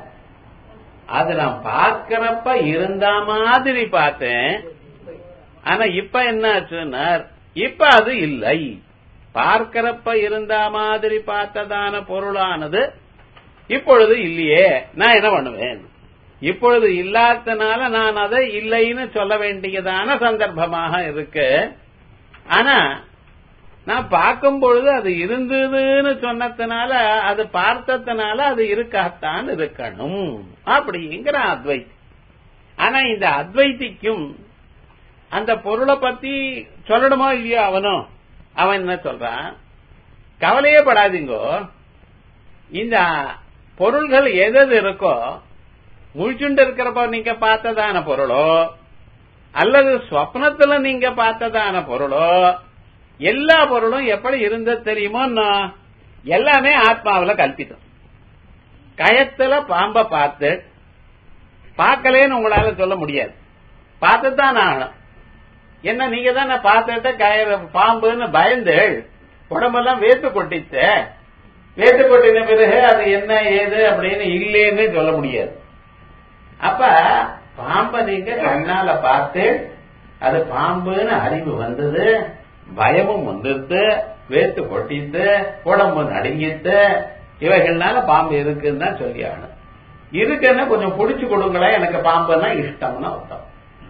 அது நான் பார்க்கிறப்ப இருந்தா மாதிரி பார்த்தேன் ஆனா இப்ப என்ன ஆச்சுன்னா இப்ப அது இல்லை பார்க்கிறப்ப இருந்தா மாதிரி பார்த்ததான பொருளானது இப்பொழுது இல்லையே நான் என்ன பண்ணுவேன் இப்பொழுது இல்லாதனால நான் அதை இல்லைன்னு சொல்ல வேண்டியதான சந்தர்ப்பமாக இருக்கு ஆனா நான் பார்க்கும் பொழுது அது இருந்ததுன்னு சொன்னதுனால அது பார்த்ததுனால அது இருக்காத்தான் இருக்கணும் அப்படிங்கிற அத்வைத்தி ஆனா இந்த அத்வைத்திக்கும் அந்த பொருளை பத்தி சொல்லணுமோ இல்லையோ அவனும் அவன் என்ன சொல்றான் கவலையே படாதீங்கோ இந்த பொருள்கள் எது இருக்கோ முழிச்சுண்டு இருக்கிறப்ப நீங்க பார்த்ததான பொருளோ அல்லது ஸ்வப்னத்துல நீங்க பார்த்ததான பொருளோ எல்லா பொருளும் எப்படி இருந்தது தெரியுமோ எல்லாமே ஆத்மாவில கல்பித்தம் கயத்துல பாம்ப பார்த்து பார்க்கலேன்னு உங்களால சொல்ல முடியாது பார்த்துதான் ஆகணும் என்ன நீங்க தான் பார்த்துட்ட கயிறு பாம்புன்னு பயந்து உடம்பெல்லாம் வேத்து கொட்டிச்ச வேத்து கொட்டின பிறகு அது என்ன ஏது அப்படின்னு இல்லேன்னு சொல்ல முடியாது அப்ப பாம்பை நீங்க கண்ணால பார்த்து அது பாம்புன்னு அறிவு வந்தது பயமும் வந்துருத்து வேத்து கொட்டித்து உடம்பு நடுங்கித்து இவைகள்னால பாம்பு இருக்குன்னு தான் சொல்லி ஆகணும் இருக்குன்னு கொஞ்சம் புடிச்சு கொடுங்களேன் எனக்கு பாம்புன்னா இஷ்டம்னு அர்த்தம்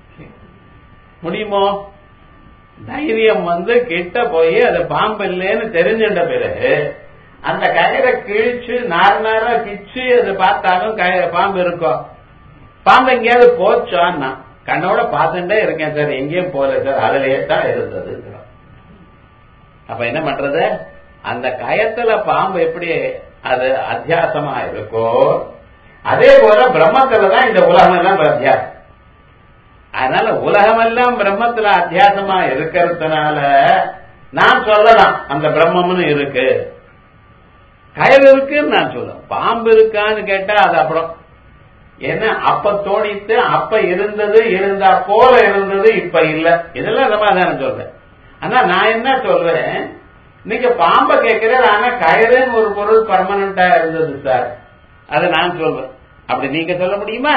முடியுமோ தைரியம் வந்து கிட்ட போய் அது பாம்பு இல்லைன்னு தெரிஞ்சின்ற பிறகு அந்த கயிறை கிழிச்சு நார் நாரா பிச்சு அது பார்த்தாலும் பாம்பு இருக்கும் பாம்பு எங்கேயாவது போச்சான்னா கண்ணோட பார்த்துட்டே இருக்கேன் சார் எங்கேயும் போல சார் அதுலயே தான் இருந்தது அப்ப என்ன பண்றது அந்த கயத்துல பாம்பு எப்படி அது அத்தியாசமா இருக்கோ அதே போல பிரம்மத்துல தான் இந்த உலகம் எல்லாம் அத்தியாசம் அதனால உலகமெல்லாம் பிரம்மத்துல அத்தியாசமா இருக்கிறதுனால நான் சொல்லலாம் அந்த பிரம்மம்னு இருக்கு கயல் இருக்குன்னு நான் சொல்லுவேன் பாம்பு இருக்கான்னு கேட்டா அது அப்புறம் என்ன அப்ப தோணித்து அப்ப இருந்தது இருந்தா போல இருந்தது இப்ப இல்ல இதெல்லாம் சமாதானம் சொல்றேன் ஆனா நான் என்ன சொல்றேன் நீங்க பாம்ப கேட்கிறேன் ஆனா கயிறுன்னு ஒரு பொருள் பர்மனண்டா இருந்தது சார் அதை நான் சொல்றேன் அப்படி நீங்க சொல்ல முடியுமா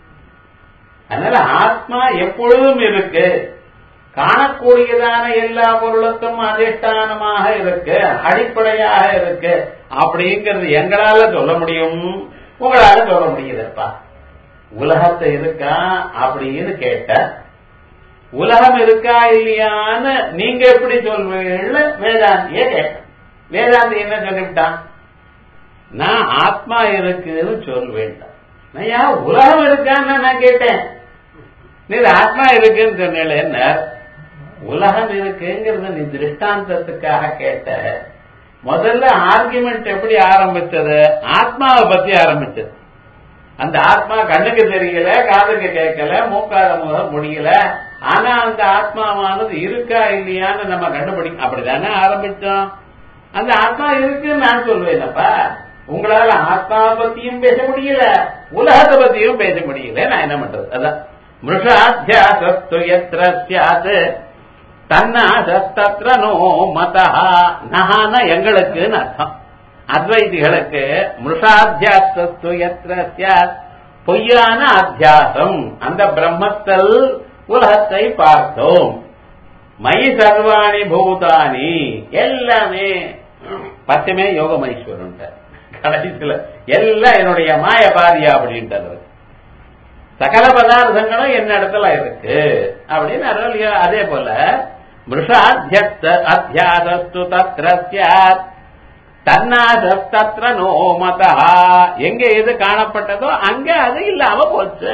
அதனால ஆத்மா எப்பொழுதும் இருக்கு காணக்கூடியதான எல்லா பொருளுக்கும் அதிஷ்டானமாக இருக்கு அடிப்படையாக இருக்கு அப்படிங்கிறது எங்களால சொல்ல முடியும் உங்களால சொல்ல முடியுதுப்பா உலகத்தை இருக்கா அப்படின்னு கேட்ட உலகம் இருக்கா இல்லையான்னு நீங்க எப்படி சொல்வீங்கன்னு வேதாந்திய கேட்ட வேதாந்தி என்ன சொல்லிவிட்டான் நான் ஆத்மா இருக்குன்னு சொல்வேன் நான் உலகம் இருக்கான்னு நான் கேட்டேன் நீ ஆத்மா இருக்குன்னு சொன்னேன் என்ன உலகம் இருக்குங்கிறது நீ திருஷ்டாந்தத்துக்காக கேட்ட முதல்ல ஆர்குமெண்ட் எப்படி ஆரம்பிச்சது ஆத்மாவை பத்தி ஆரம்பிச்சது அந்த ஆத்மா கண்ணுக்கு தெரியல காதுக்கு கேட்கல மூக்காத முதல் முடியல ஆனா அந்த ஆத்மாவானது இருக்கா இல்லையான்னு நம்ம கண்டுபிடி அப்படிதானே ஆரம்பிச்சோம் அந்த ஆத்மா இருக்குன்னு நான் சொல்வேனப்பா உங்களால ஆத்மாவை பத்தியும் பேச முடியல உலகத்தை பத்தியும் பேச முடியல நான் என்ன பண்றது அதான் மிருஷாத்தியாசத்து எத்திர சியாத் தன்னாசத்தத்ர நோ மதா நகான எங்களுக்குன்னு அர்த்தம் அத்வைதிகளுக்கு மிருஷாத்தியாசத்து எத்திர சியாத் பொய்யான அத்தியாசம் அந்த பிரம்மத்தில் உலகத்தை பார்த்தோம் மயி சர்வாணி பூதானி எல்லாமே பத்துமே யோகமேஸ்வரன் கடைசியில் எல்லாம் என்னுடைய மாய பாரியா அப்படின்றது சகல பதார்த்தங்களும் என்ன இடத்துல இருக்கு அப்படின்னு அருளியா அதே போல மிருஷாத்தியஸ்த அத்தியாசஸ்து தத்ர சியாத் தன்னாசஸ்தத்ர நோமதா எங்க எது காணப்பட்டதோ அங்க அது இல்லாம போச்சு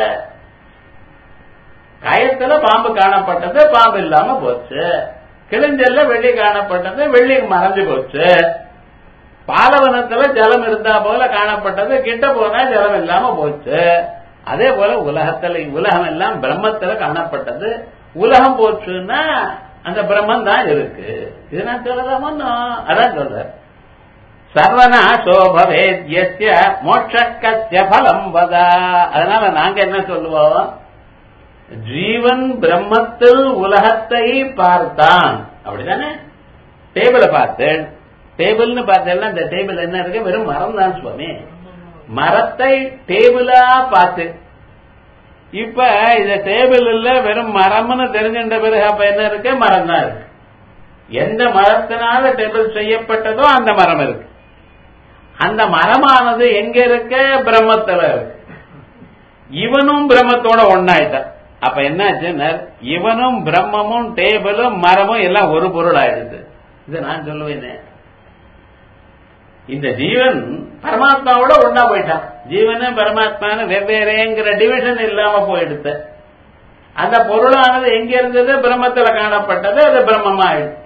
கயத்துல பாம்பு காணப்பட்டது பாம்பு இல்லாம போச்சு கிழிஞ்சல்ல வெள்ளி காணப்பட்டது வெள்ளி மறைஞ்சு போச்சு பாலவனத்துல ஜலம் இருந்தா போல காணப்பட்டது கிட்ட போனா ஜலம் இல்லாம போச்சு அதே போல உலகத்துல உலகம் எல்லாம் பிரம்மத்துல காணப்பட்டது உலகம் போச்சுன்னா அந்த பிரம்மன் தான் இருக்கு இது நான் சொல்லலாமோ அதான் சொல்ற சர்வநாசோ பவேத்ய மோட்சக்கத்திய பலம் வதா அதனால நாங்க என்ன சொல்லுவோம் ஜீவன் பிரம்மத்தில் உலகத்தை பார்த்தான் அப்படிதானே டேபிள பார்த்து டேபிள்னு பார்த்தேன்னா இந்த டேபிள் என்ன இருக்கு வெறும் மரம் தான் சுவாமி மரத்தை டேபிளா பார்த்து இப்ப இந்த டேபிள் இல்ல வெறும் மரம்னு தெரிஞ்சின்ற பிறகு அப்ப என்ன இருக்கு மரம் தான் இருக்கு எந்த மரத்தினால டேபிள் செய்யப்பட்டதோ அந்த மரம் இருக்கு அந்த மரமானது எங்க இருக்கு பிரம்மத்துல இருக்கு இவனும் பிரம்மத்தோட ஒன்னாயிட்டான் அப்ப என்னாச்சுன்னா இவனும் பிரம்மமும் டேபிளும் மரமும் எல்லாம் ஒரு பொருள் ஆயிடுது இது நான் சொல்லுவேனே இந்த ஜீவன் பரமாத்மாவோட ஒன்னா போயிட்டான் ஜீவனு பரமாத்மான்னு வெவ்வேறேங்கிற டிவிஷன் இல்லாம போயிடுது அந்த பொருளானது எங்க இருந்தது பிரம்மத்துல காணப்பட்டது அது பிரம்மமா ஆயிடுச்சு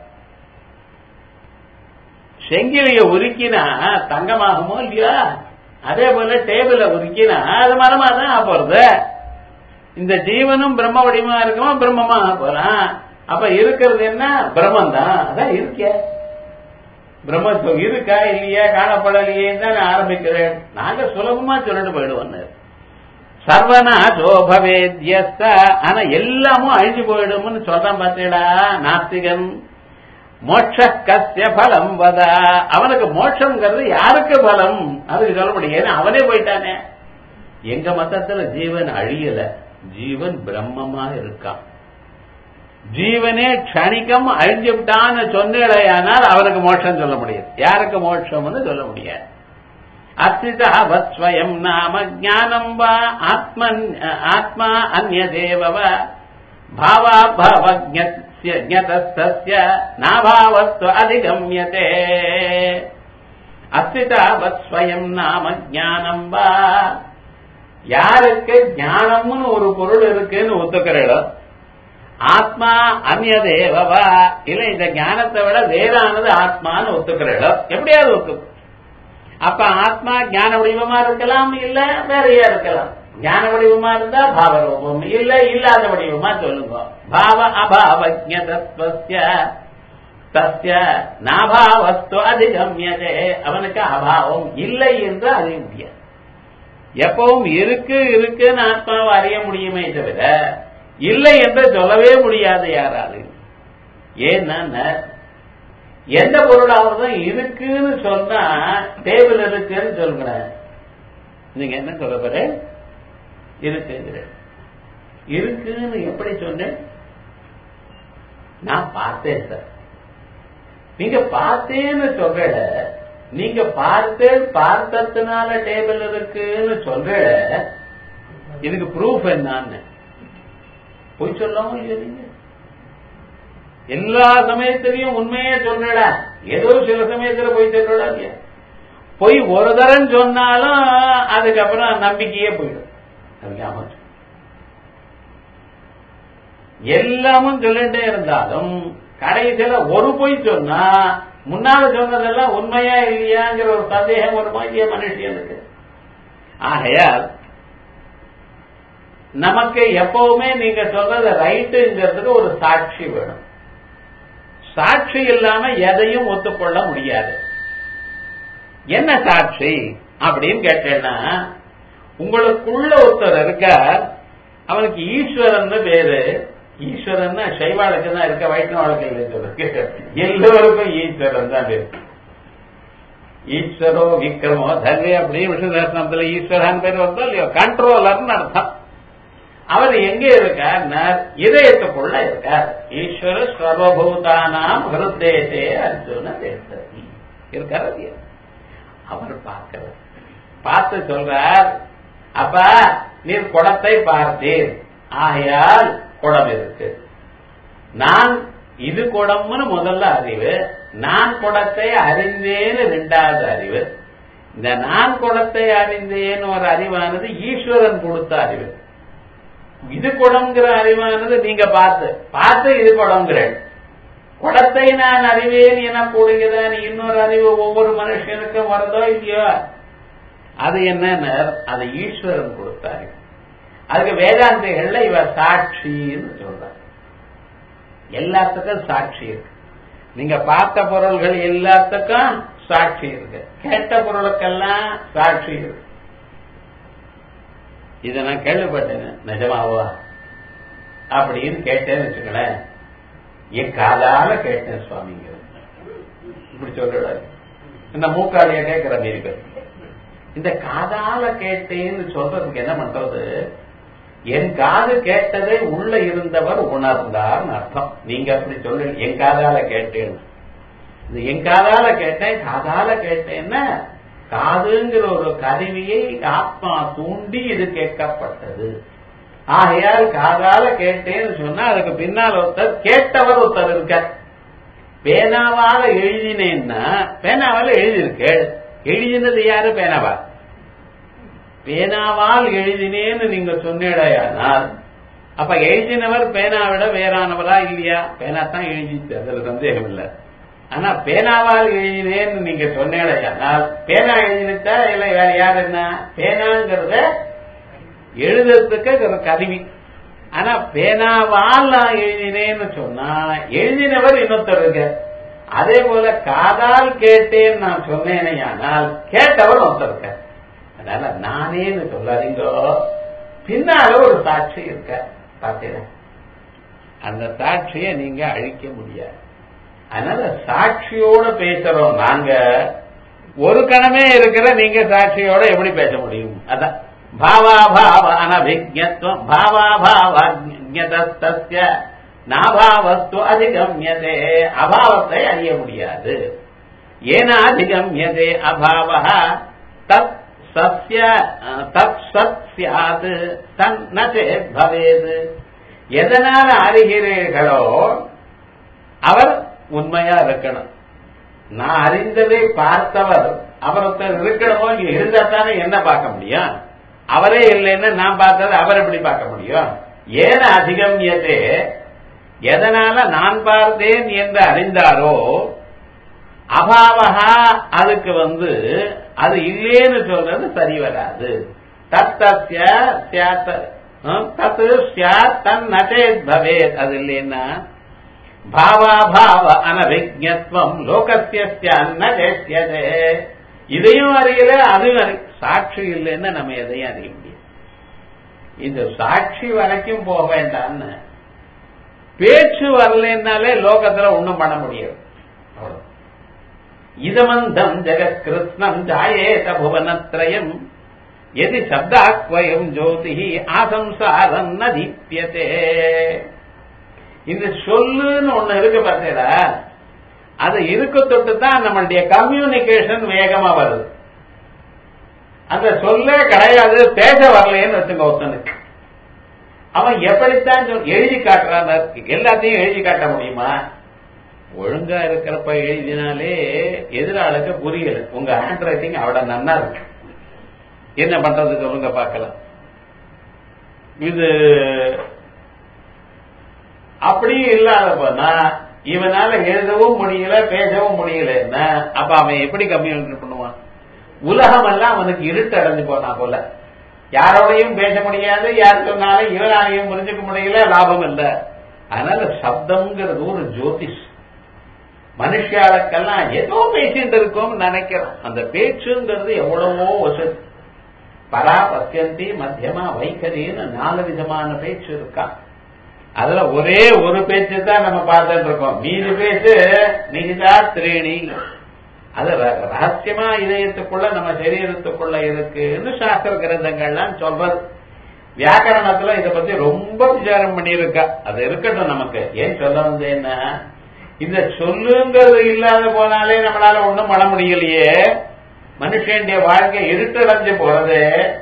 செங்கிலிய உருக்கினா தங்கமாகுமோ இல்லையா அதே போல டேபிள உருக்கினா அது மரமா தான் போறது இந்த ஜீவனும் பிரம்ம வடிவமா இருக்குமா பிரம்மமா போறான் அப்ப இருக்கிறது என்ன பிரம்மம் தான் அதான் இருக்க பிரம்மத்துவம் இருக்கா இல்லையா காணப்படலையே தான் ஆரம்பிக்கிறேன் நாங்க சுலபமா சொல்லிட்டு போயிடுவோம் சர்வனா சோபவேத்யஸ்த ஆனா எல்லாமும் அழிஞ்சு போயிடும்னு சொல்றான் பார்த்தீடா நாஸ்திகன் மோட்ச கசிய பலம் வதா அவனுக்கு மோட்சம்ங்கிறது யாருக்கு பலம் அதுக்கு சொல்ல முடியும் ஏன்னா அவனே போயிட்டானே எங்க மதத்துல ஜீவன் அழியல ஜீவன் பிரம்மமா இருக்கான் ஜீவனே க்ஷணிக்கம் அழிஞ்சு விட்டான்னு சொன்னேடையானால் அவனுக்கு மோட்சம் சொல்ல முடியாது யாருக்கு மோட்சம்னு சொல்ல முடியாது அஸ்திதா வத்ஸ்வயம் நாம ஜானம் வா ஆத்மன் ஆத்மா அந்நதேவ பாவாபாவஜ்ஞதஸ்ய நாபாவஸ்து அதிகம்யதே அஸ்திதா வத்ஸ்வயம் நாம ஜானம் வா யாருக்கு ஞானம்னு ஒரு பொருள் இருக்குன்னு ஒத்துக்கிறோ ஆத்மா அந்நதேவா இல்ல இந்த ஞானத்தை விட வேறானது ஆத்மான்னு ஒத்துக்கிறோ எப்படியாவது ஒத்துக்கும் அப்ப ஆத்மா ஞான வடிவமா இருக்கலாம் இல்ல வேறையா இருக்கலாம் ஞான வடிவமா இருந்தா பாவரூபம் இல்ல இல்லாத வடிவமா சொல்லுங்க பாவ அபாவஜ்ஞதஸ்ய தஸ்ய நாபாவஸ்து அதிகம்யதே அவனுக்கு அபாவம் இல்லை என்று அறிய முடியாது எப்பவும் இருக்கு இருக்குன்னு ஆத்மாவை அறிய முடியுமே தவிர இல்லை என்று சொல்லவே முடியாது யாராலும் ஏன்னா எந்த பொருளாவது இருக்குன்னு சொன்னா டேபிள் இருக்குன்னு சொல்கிறேன் நீங்க என்ன சொல்ல போற இருக்குங்கிற இருக்குன்னு எப்படி சொன்னேன் நான் பார்த்தேன் சார் நீங்க பார்த்தேன்னு சொல்ற நீங்க பார்த்தேன் பார்த்ததுனால டேபிள் இருக்குன்னு சொல்ற இதுக்கு ப்ரூஃப் என்னன்னு போய் சொல்லாம இல்லையா நீங்க எல்லா சமயத்திலையும் உண்மையே சொல்றடா ஏதோ சில சமயத்துல போய் சொல்றடா இல்லையா பொய் ஒரு தரம் சொன்னாலும் அதுக்கப்புறம் நம்பிக்கையே போயிடும் அது எல்லாமும் சொல்லிட்டே இருந்தாலும் கடைசியில ஒரு பொய் சொன்னா முன்னால சொன்னதெல்லாம் உண்மையா இல்லையாங்கிற ஒரு சந்தேகம் ஒரு மாதிரியே மனுஷனுக்கு ஆகையால் நமக்கு எப்பவுமே நீங்க சொல்றது ரைட்டுங்கிறதுக்கு ஒரு சாட்சி வேணும் சாட்சி இல்லாம எதையும் ஒத்துக்கொள்ள முடியாது என்ன சாட்சி அப்படின்னு கேட்டேன்னா உங்களுக்குள்ள ஒருத்தர் இருக்க அவனுக்கு ஈஸ்வரன் பேரு ஈஸ்வரன் சைவாளுக்கு தான் இருக்க வைஷ்ணவாளுக்கு இல்லை சொல்லுக்கு எல்லோருக்கும் ஈஸ்வரன் தான் பேரு ஈஸ்வரோ விக்ரமோ தர்வே அப்படின்னு விஷ்ணு தர்சனத்துல ஈஸ்வரன் பேர் வந்தோ இல்லையோ கண்ட்ரோலர்னு அர்த்தம் அவர் எங்க இருக்கார் இதயத்துக்குள்ள இருக்கார் ஈஸ்வர சர்வபூதானாம் ஹிருதேசே அர்ஜுன தேசதி இருக்கார் இல்லையா அவர் பார்க்கிறார் பார்த்து சொல்றார் அப்பா நீர் குடத்தை பார்த்தீர் ஆகையால் குடம் இருக்கு நான் இது குடம்னு முதல்ல அறிவு நான் குடத்தை அறிந்தேன்னு ரெண்டாவது அறிவு இந்த நான் குடத்தை அறிந்தேன்னு ஒரு அறிவானது ஈஸ்வரன் கொடுத்த அறிவு இது குடம்ங்கிற அறிவானது நீங்க பார்த்து பார்த்து இது குடம்ங்கிறேன் குடத்தை நான் அறிவேன் என கூடுகிறதான் இன்னொரு அறிவு ஒவ்வொரு மனுஷனுக்கும் வருதோ இல்லையோ அது என்னன்னு அது ஈஸ்வரன் கொடுத்தாரு அதுக்கு வேதாந்திகள்ல இவ சாட்சின்னு சொல்றாங்க எல்லாத்துக்கும் சாட்சி இருக்கு நீங்க பார்த்த பொருள்கள் எல்லாத்துக்கும் சாட்சி இருக்கு கேட்ட பொருளுக்கெல்லாம் சாட்சி இருக்கு இதை நான் கேள்விப்பட்டேன் நிஜமாவா அப்படின்னு கேட்டேன்னு வச்சுக்கலேன் என் காதால கேட்டேன் சுவாமிங்க இப்படி சொல்றாரு இந்த மூக்காளிய கேட்கிற மாரி பேர் இந்த காதால கேட்டேன்னு சொல்றதுக்கு என்ன பண்றது என் காது கேட்டதை உள்ள இருந்தவர் உணர்ந்தார்னு அர்த்தம் நீங்க அப்படி சொல்லு என் காதால கேட்டேன்னு இது என் காதால கேட்டேன் காதால கேட்டேன்னா காதுங்கிற ஒரு கருவியை ஆத்மா தூண்டி இது கேட்கப்பட்டது ஆகையால் காதால கேட்டேன்னு சொன்னா அதுக்கு பின்னால் ஒருத்தர் கேட்டவர் ஒருத்தர் இருக்க பேனாவால எழுதினேன்னா பேனாவால எழுதியிருக்கு எழுதினது யாரு பேனாவா பேனாவால் எழுதினேன்னு நீங்க சொன்னேடையானால் அப்ப எழுதினவர் பேனாவிட வேறானவரா இல்லையா பேனா தான் எழுதிச்சு அதுல சந்தேகம் இல்லை ஆனா பேனாவால் எழுதினேன்னு நீங்க சொன்னேடையானால் பேனா எழுதினதா இல்ல வேற யார் என்ன பேனாங்கிறத எழுதுறதுக்கு ஒரு கருவி ஆனா பேனாவால் நான் எழுதினேன்னு சொன்னா எழுதினவர் இன்னொருத்தர் இருக்க அதே போல காதால் கேட்டேன்னு நான் சொன்னேனே ஆனால் கேட்டவர் ஒருத்தர் இருக்க அதனால நானேன்னு சொல்லாதீங்க பின்னால ஒரு சாட்சி இருக்க பார்த்தீங்க அந்த சாட்சியை நீங்க அழிக்க முடியாது அதனால சாட்சியோட பேசுறோம் நாங்க ஒரு கணமே இருக்கிற நீங்க சாட்சியோட எப்படி பேச முடியும் அதான் பாவாபாவ அனபிஜத்துவம் பாவாபாவஜ்யதஸ்ய நாபாவஸ்து அதிகம்யதே அபாவத்தை அறிய முடியாது ஏன அதிகம்யதே அபாவ தத் சத்ய தத் சத் சியாது தன் நேத் பவேது எதனால அறிகிறீர்களோ அவர் உண்மையா இருக்கணும் நான் அறிந்ததை பார்த்தவர் அவர் ஒருத்தர் இருக்கணுமோ இங்க இருந்தா தானே என்ன பார்க்க முடியும் அவரே இல்லைன்னு நான் பார்த்தது அவர் எப்படி பார்க்க முடியும் ஏன அதிகம்யதே எதனால நான் பார்த்தேன் என்று அறிந்தாரோ அபாவகா அதுக்கு வந்து அது இல்லேன்னு சொல்றது சரி வராது தத்தஸ்ய தத்து தன் நச்சேத் பவேத் அது இல்லைன்னா பாவாபாவ அனபிஜத்வம் லோகசிய அன்னதே இதையும் அறியல அதுவும் அறி சாட்சி இல்லைன்னா நம்ம எதையும் அறிய முடியாது இந்த சாட்சி வரைக்கும் போக வேண்டாம்னு பேச்சு வரலன்னாலே லோகத்துல ஒண்ணும் பண்ண முடியாது இதமந்தம் ஜெகத் கிருஷ்ணம் ஜாயேத புவனத்ரயம் எதி சப்தாக்வயம் ஜோதி ஆசம்சாரம் ந தீப்யதே இந்த சொல்லுன்னு ஒண்ணு இருக்கு பார்த்தீங்களா அது இருக்க தொட்டு தான் நம்மளுடைய கம்யூனிகேஷன் வேகமா வருது அந்த சொல்லே கிடையாது பேச வரலைன்னு வச்சுங்க ஒருத்தனுக்கு அவன் எப்படித்தான் எழுதி காட்டுறான் எல்லாத்தையும் எழுதி காட்ட முடியுமா ஒழுங்கா இருக்கிறப்ப எழுதினாலே எதிராளுக்கு புரியல உங்க ஹேண்ட் ரைட்டிங் அவட நன்னா இருக்கு என்ன பண்றது சொல்லுங்க பார்க்கலாம் இது அப்படியும் இல்லாத போனா இவனால எழுதவும் முடியல பேசவும் முடியலன்னா அப்ப அவன் எப்படி கம்யூனிகேட் பண்ணுவான் உலகம் எல்லாம் அவனுக்கு இருட்டு அடைஞ்சு போனா போல யாரோடையும் பேச முடியாது யார் சொன்னாலும் இவனாலையும் புரிஞ்சுக்க முடியல லாபம் இல்ல அதனால சப்தம்ங்கிறது ஒரு ஜோதிஷ் மனுஷாளுக்கெல்லாம் ஏதோ பேசிட்டு இருக்கோம்னு நினைக்கிறோம் அந்த பேச்சுங்கிறது எவ்வளவோ வசதி பரா பத்தியந்தி மத்தியமா வைகரின்னு நாலு விதமான பேச்சு இருக்கா அதுல ஒரே ஒரு பேச்சு தான் நம்ம பார்த்துட்டு இருக்கோம் மீதி பேச்சு நிகிதா திரேணி அது ரகசியமா இதயத்துக்குள்ள நம்ம சரீரத்துக்குள்ள இருக்குன்னு சாஸ்திர கிரந்தங்கள்லாம் சொல்றது வியாக்கரணத்துல இத பத்தி ரொம்ப விசாரம் பண்ணியிருக்கா அது இருக்கட்டும் நமக்கு ஏன் சொல்ல வந்து என்ன இந்த சொல்லுங்கிறது இல்லாத போனாலே நம்மளால ஒண்ணும் பண்ண முடியலையே மனுஷனுடைய வாழ்க்கை இருட்டடைஞ்சு போறது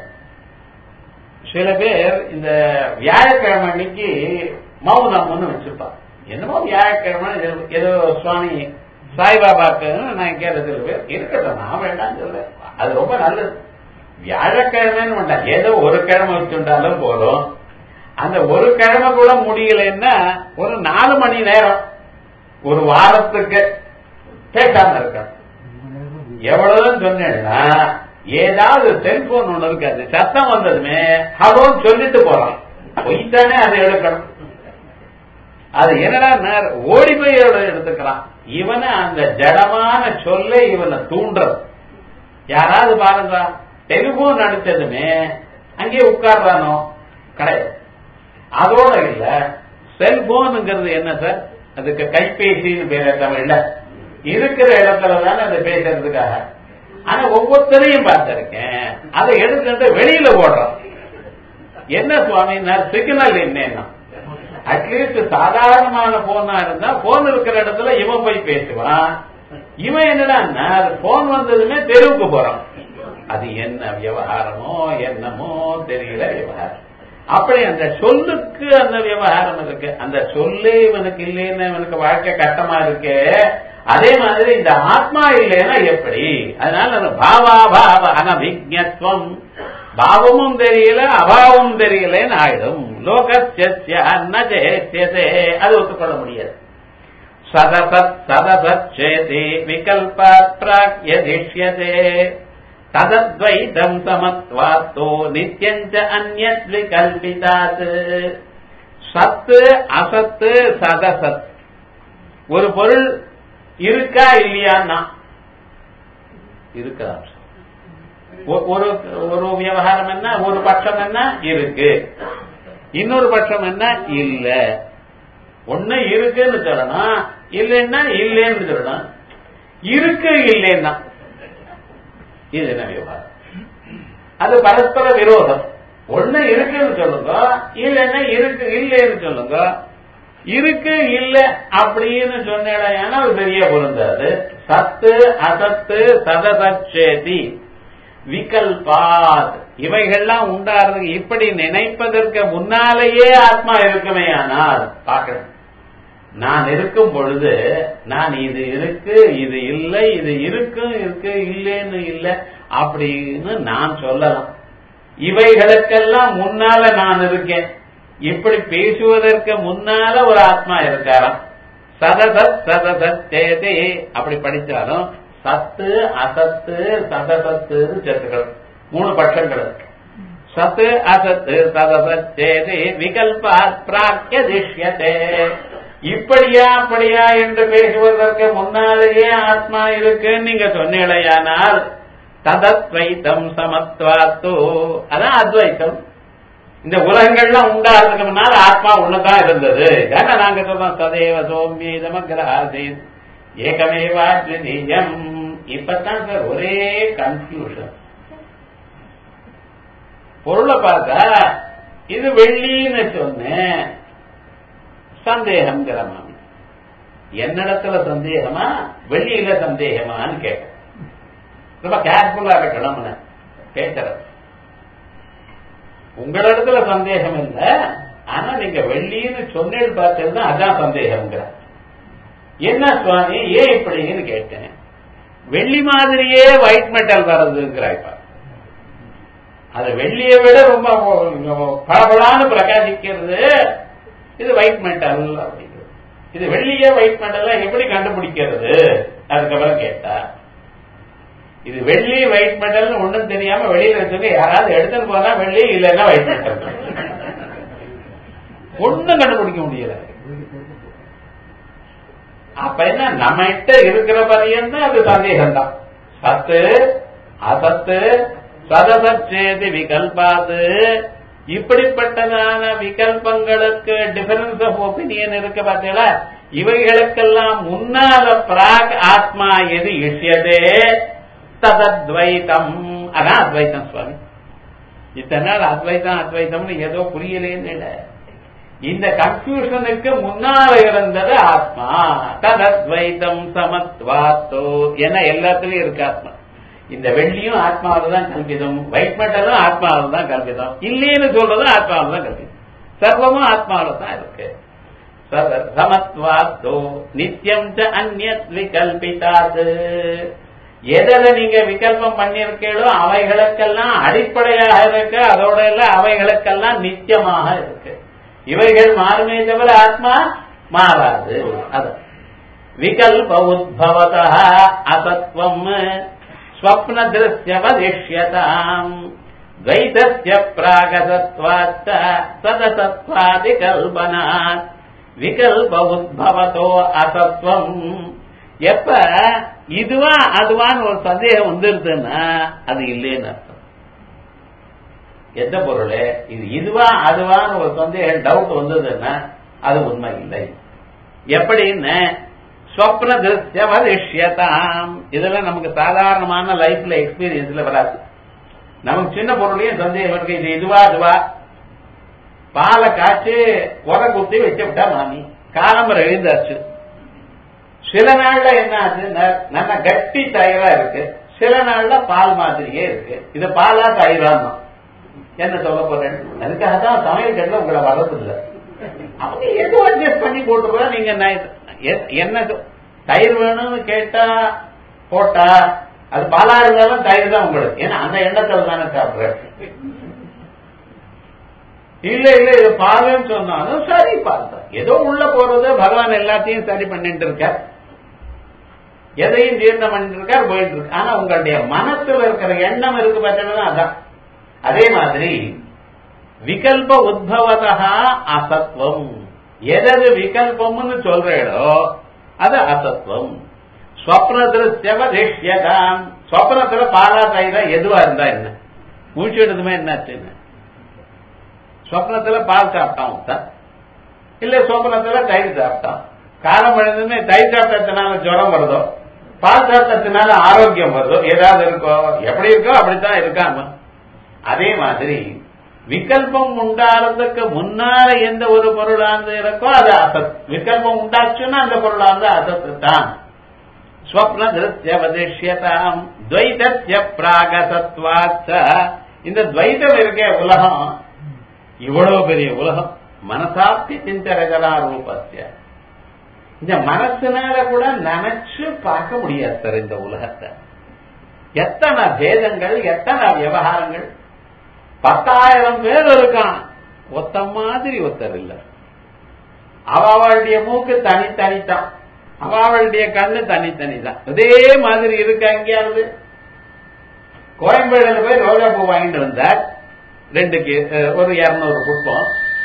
சில பேர் இந்த வியாழக்கிழமை அன்னைக்கு மௌனம்னு வச்சிருப்பான் என்னமோ வியாழக்கிழமை ஏதோ சுவாமி சாய்பாபாக்கு நான் கேட்ட சில பேர் இருக்கட்டும் நான் வேண்டாம் சொல்ல அது ரொம்ப நல்லது வியாழக்கிழமைன்னு வேண்டாம் ஏதோ ஒரு கிழமை வச்சுட்டாலும் போதும் அந்த ஒரு கிழமை கூட முடியலன்னா ஒரு நாலு மணி நேரம் ஒரு வாரத்துக்கு பேசாம இருக்க எவ்வளவுதான் சொன்னேன்னா ஏதாவது செல்போன் ஒண்ணு இருக்காது சத்தம் வந்ததுமே ஹலோன்னு சொல்லிட்டு போறான் பொய்த்தானே அதை எடுக்கணும் அது என்னடா ஓடி போய் எடுத்துக்கிறான் இவனை அந்த ஜடமான சொல்ல இவனை தூண்டுறது யாராவது பாருங்க டெலிபோன் அடிச்சதுமே அங்கேயே உட்கார்றானோ கிடையாது அதோட இல்ல செல்போனுங்கிறது என்ன சார் அதுக்கு கைபேசின்னு பேர தமிழ்ல இருக்கிற இடத்துல தானே அதை பேசுறதுக்காக ஆனா ஒவ்வொருத்தரையும் பார்த்திருக்கேன் அதை எடுத்துட்டு வெளியில ஓடுறோம் என்ன சுவாமி சிக்னல் என்னன்னா அட்லீஸ்ட் சாதாரணமான போனா இருந்தா போன் இருக்கிற இடத்துல இவன் போய் பேசுவான் இவன் என்னடா போன் வந்ததுமே தெருவுக்கு போறான் அது என்ன விவகாரமோ என்னமோ தெரியல விவகாரம் அப்படி அந்த சொல்லுக்கு அந்த விவகாரம் இருக்கு அந்த சொல்லே இவனுக்கு இல்லைன்னு இவனுக்கு வாழ்க்கை கஷ்டமா இருக்கு அதே மாதிரி இந்த ஆத்மா இல்லைன்னா எப்படி அதனால அந்த பாவா பாவ அனபிஜத்துவம் பாவமும் தெரியல அபாவமும் தெரியலன்னு ஆயிடும் லோகஸ்ய நஜேசியதே அது ஒத்துக்கொள்ள முடியாது சதசத் சதசத் சேதி விகல்பாத் பிராக்யதிஷ்யதே ததத்வைதம் சமத்வாத்தோ நித்யஞ்ச அந்யத் விகல்பிதாத் சத்து அசத்து சதசத் ஒரு பொருள் இருக்கா இல்லையான்னா இருக்கா ஒரு ஒரு விவகாரம் என்ன ஒரு பட்சம் என்ன இருக்கு இன்னொரு பட்சம் என்ன இல்ல ஒண்ணு இருக்குன்னு சொல்லணும் இல்லைன்னா இல்லைன்னு சொல்லணும் இருக்கு இல்லைன்னா இது என்ன விவகாரம் அது பரஸ்பர விரோதம் ஒண்ணு இருக்குன்னு சொல்லுங்க இல்லைன்னா இருக்கு இல்லைன்னு சொல்லுங்க இருக்கு இல்ல அப்படின்னு சொன்னா அது பெரிய பொருந்தாது சத்து அசத்து சததச்சேதி விகல்பாத் இவைகள்லாம் உண்டாடுறதுக்கு இப்படி நினைப்பதற்கு முன்னாலேயே ஆத்மா இருக்குமே ஆனால் பார்க்கணும் நான் இருக்கும் பொழுது நான் இது இருக்கு இது இல்லை இது இருக்கும் இருக்கு இல்லைன்னு இல்லை அப்படின்னு நான் சொல்லலாம் இவைகளுக்கெல்லாம் முன்னால நான் இருக்கேன் இப்படி பேசுவதற்கு முன்னால ஒரு ஆத்மா இருக்காராம் சதசத் சதசத் சேதே அப்படி படிச்சாலும் சத்து அசத்து சதசத்து சேர்த்துக்கள் மூணு பட்சங்கள் இருக்கு சத்து அசத்து சதசத் சேதே விகல்பாத் பிராக்கிய திஷ்யதே இப்படியா அப்படியா என்று பேசுவதற்கு முன்னாலேயே ஆத்மா இருக்குன்னு நீங்க சொன்னீங்களேயானால் ததத்வைத்தம் சமத்வாத்தோ அதான் அத்வைத்தம் இந்த உலகங்கள்லாம் உண்டாகிறதுக்கு முன்னால் ஆத்மா ஒண்ணுதான் இருந்தது ஏன்னா நாங்க சொல்றோம் சதேவ சோமியதமகிராசீத் ஏகமேவாத்விதீயம் இப்பதான் சார் ஒரே கன்ஃபியூஷன் பொருளை பார்த்தா இது வெள்ளின்னு சொன்னேன் சந்தேகம்ங்கிற மாமி என்னிடத்துல சந்தேகமா வெள்ளியில சந்தேகமான்னு கேட்டேன் ரொம்ப கேர்ஃபுல்லா இருக்கணும்னு கேட்கறது உங்களிடத்துல சந்தேகம் இல்ல ஆனா நீங்க வெள்ளின்னு சொன்னேன்னு பார்த்தீங்கன்னா அதான் சந்தேகம்ங்கிற என்ன சுவாமி ஏன் இப்படின்னு கேட்டேன் வெள்ளி மாதிரியே ஒயிட் மெட்டல் வர்றதுங்கிறாய்ப்பா அது வெள்ளியை விட ரொம்ப பளபளான்னு பிரகாசிக்கிறது இது ஒயிட் மெட்டல் அப்படிங்கிறது இது வெள்ளிய ஒயிட் மெட்டல் எப்படி கண்டுபிடிக்கிறது அதுக்கப்புறம் கேட்டா இது வெள்ளி ஒயிட் மெட்டல் ஒண்ணும் தெரியாம வெளியில வச்சுங்க யாராவது எடுத்துன்னு போனா வெள்ளி இல்லைன்னா ஒயிட் மெட்டல் ஒண்ணும் கண்டுபிடிக்க முடியல அப்ப என்ன நம்ம கிட்ட இருக்கிற பரியந்தான் அது சந்தேகம் தான் சத்து அசத்து சதசச்சேதி விகல்பாது இப்படிப்பட்டதான விகல்பங்களுக்கு டிஃபரன்ஸ் ஆஃப் ஒப்பீனியன் இருக்கு பார்த்தீங்களா இவைகளுக்கெல்லாம் முன்னால பிராக் ஆத்மா எது இஷ்யதே ததத்வைத்தம் அதான் அத்வைத்தம் சுவாமி இத்தனை நாள் அத்வைத்தம் அத்வைத்தம்னு ஏதோ புரியலேன்னு இல்லை இந்த கன்ஃபியூஷனுக்கு முன்னால இருந்தது ஆத்மா ததத்வைத்தம் சமத்வாத்தோ ஏன்னா எல்லாத்துலயும் இருக்கு ஆத்மா இந்த வெள்ளியும் ஆத்மாவில் தான் கல்பிதம் ஒயிட் மெட்டலும் ஆத்மாவில் தான் கல்பிதம் இல்லைன்னு சொல்றதும் ஆத்மாவில் தான் கல்பிதம் சர்வமும் ஆத்மாவில் தான் இருக்கு சமத்வாத்தோ நித்தியம் ச அந்நத் விகல்பிதாது எதில் நீங்க விகல்பம் பண்ணிருக்கீங்களோ அவைகளுக்கெல்லாம் அடிப்படையாக இருக்கு அதோட எல்லாம் அவைகளுக்கெல்லாம் நித்தியமாக இருக்கு இவைகள் மாறுமே தவிர ஆத்மா மாறாது அது விகல்ப உத்பவத அசத்வம் ஸ்வப்ன திருஷ்யவதிஷ்யதாம் துவைதஸ்ய பிராகசத்வாச்ச சதசத்வாதி கல்பனாத் விகல்ப உத்பவத்தோ அசத்வம் எப்ப இதுவா அதுவான்னு ஒரு சந்தேகம் வந்துருதுன்னா அது இல்லைன்னு அர்த்தம் எந்த பொருள் இது இதுவா அதுவான்னு ஒரு சந்தேகம் டவுட் வந்ததுன்னா அது உண்மை இல்லை எப்படின்னு ஸ்வப்ன திருஷ்ய வதிஷ்யதாம் இதெல்லாம் நமக்கு சாதாரணமான லைஃப்ல எக்ஸ்பீரியன்ஸ்ல வராது நமக்கு சின்ன பொருளையும் சந்தேகம் இருக்கு இது இதுவா அதுவா பாலை காய்ச்சி உர குத்தி வச்சு விட்டா மாமி காலம்பரம் எழுந்தாச்சு சில நாள்ல என்ன ஆச்சு ந- நல்ல கட்டி தயிரா இருக்கு சில நாள்ல பால் மாதிரியே இருக்கு இது பாலா தயிரான்னு என்ன சொல்ல போறேன் அதுக்காக தான் சமையல் கட்டில உங்களை வர்றதில்லை அவங்க எதுவும் அட்ஜஸ்ட் பண்ணி போட்டுருவா நீங்க நை- எ- என்ன சொ- தயிர் வேணும்னு கேட்டா போட்டா அது பாலா இருந்தாலும் தயிர் தான் உங்களுக்கு ஏன்னா அந்த எண்ணத்துல தானே சாப்பிடுறேன் இல்ல இல்ல இது பாலுன்னு சொன்னாலும் சரி பால் தான் ஏதோ உள்ள போறது பகவான் எல்லாத்தையும் சரி பண்ணிட்டு இருக்கார் எதையும் ஜீர்ணம் பண்ணிட்டு இருக்கார் போயிட்டு இருக்கு ஆனா உங்களுடைய மனசுல இருக்கிற எண்ணம் இருக்கு பார்த்தீங்கன்னா அதான் அதே மாதிரி விகல்ப உத்பவதா அசத்வம் எதது விகல்பம்னு சொல்றேடோ அது அசத்வம் ஸ்வப்ன திருஷ்யவதிஷ்யதாம் ஸ்வப்னத்துல பாலா தயிரா எதுவா இருந்தா என்ன மூச்சு எடுத்துமே என்னாச்சுன்னு சொப்னத்துல பால் சாப்பிட்டான் ஒருத்தன் இல்ல சொப்னத்துல தயிர் சாப்பிட்டான் காலம் எழுந்துமே தயிர் சாப்பிட்டதுனால ஜுரம் வருதோ பால் சாப்பிட்டதுனால ஆரோக்கியம் வருதோ ஏதாவது இருக்கோ எப்படி இருக்கோ அப்படித்தான் இருக்காம அதே மாதிரி விகல்பம் உண்டாறதுக்கு முன்னால எந்த ஒரு பொருளாந்து இருக்கோ அது அசத் விகல்பம் உண்டாச்சுன்னா அந்த பொருளாந்து அசத்து தான் ஸ்வப்ன திருஷ்ய வதிஷ்யதாம் துவைதஸ்ய பிராகசத்வாச்ச இந்த துவைதம் இருக்கே உலகம் இவ்வளவு பெரிய உலகம் மனசாப்தி சிந்தரகலா ரூபஸ்ய இந்த மனசுனால கூட நினைச்சு பார்க்க முடியாது சார் இந்த உலகத்தை எத்தனை பேதங்கள் எத்தனை விவகாரங்கள் பத்தாயிரம் பேர் இருக்கான் ஒத்த மாதிரி ஒருத்தர் இல்ல அவளுடைய மூக்கு தனித்தனித்தான் அவளுடைய கண்ணு தனித்தனி தான் இதே மாதிரி இருக்க எங்கேயாவது கோயம்பேடுல போய் ரோஜா பூ வாங்கிட்டு வந்தார் ரெண்டு கே- அஹ் ஒரு இருநூறு புஷ்பம்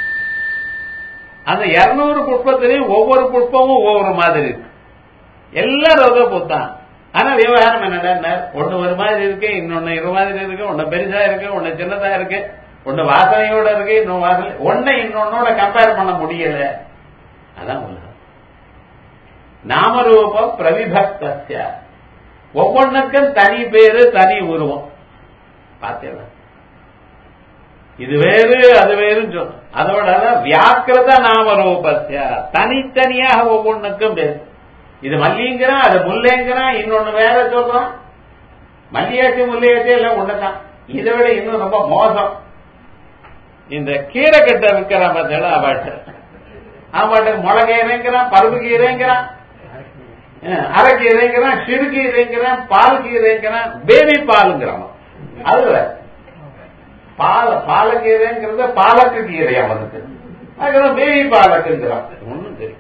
அந்த இருநூறு புஷ்பத்திலையும் ஒவ்வொரு புஷ்பமும் ஒவ்வொரு மாதிரி இருக்கு எல்லாம் ரோஜா பூ தான் ஆனா விவகாரம் என்னடா ஒண்ணு ஒரு மாதிரி இருக்கு இன்னொன்னு இது மாதிரி இருக்கு ஒண்ணு பெருசா இருக்கு ஒண்ணு சின்னதா இருக்கு ஒண்ணு வாசனையோட இருக்கு இன்னொன்னு வாசனை ஒன்னை இன்னொன்னோட கம்பேர் பண்ண முடியல அதான் உலகம் நாமரூபம் பிரவிபக்தஸ்ய ஒவ்வொன்றுக்கும் தனி பேரு தனி உருவம் பார்த்தீங்களா இது வேறு அது வேறுன்னு சொல்லும் அதோட வியாக்கிரத நாமரூபஸ்ய தனித்தனியாக ஒவ்வொன்றுக்கும் பேரு இது மல்லிங்கிறான் அது முல்லைங்கிறான் இன்னொன்னு வேற சொல்றான் மல்லியாச்சு முல்லையாச்சு எல்லாம் ஒண்ணுதான் இதை விட இன்னும் ரொம்ப மோசம் இந்த கீரை கட்டை விற்கிற பார்த்தா அவாட்ட அவன்கிட்ட முளகீரைங்கிறான் பருப்பு கீரைங்கிறான் அஹ், அரைக்கீரைங்கிறான் சிறுகீரைங்கிறான் பால் கீரைங்கிறான் பேபி பாலுங்கிறான் அது வேற. பால பாலக்கீரைங்கிறது பாலக்கு கீரை அவனுக்கு அதுக்கப்புறம் பேபி பாலக்குங்கிறான் ஒண்ணும் தெரியல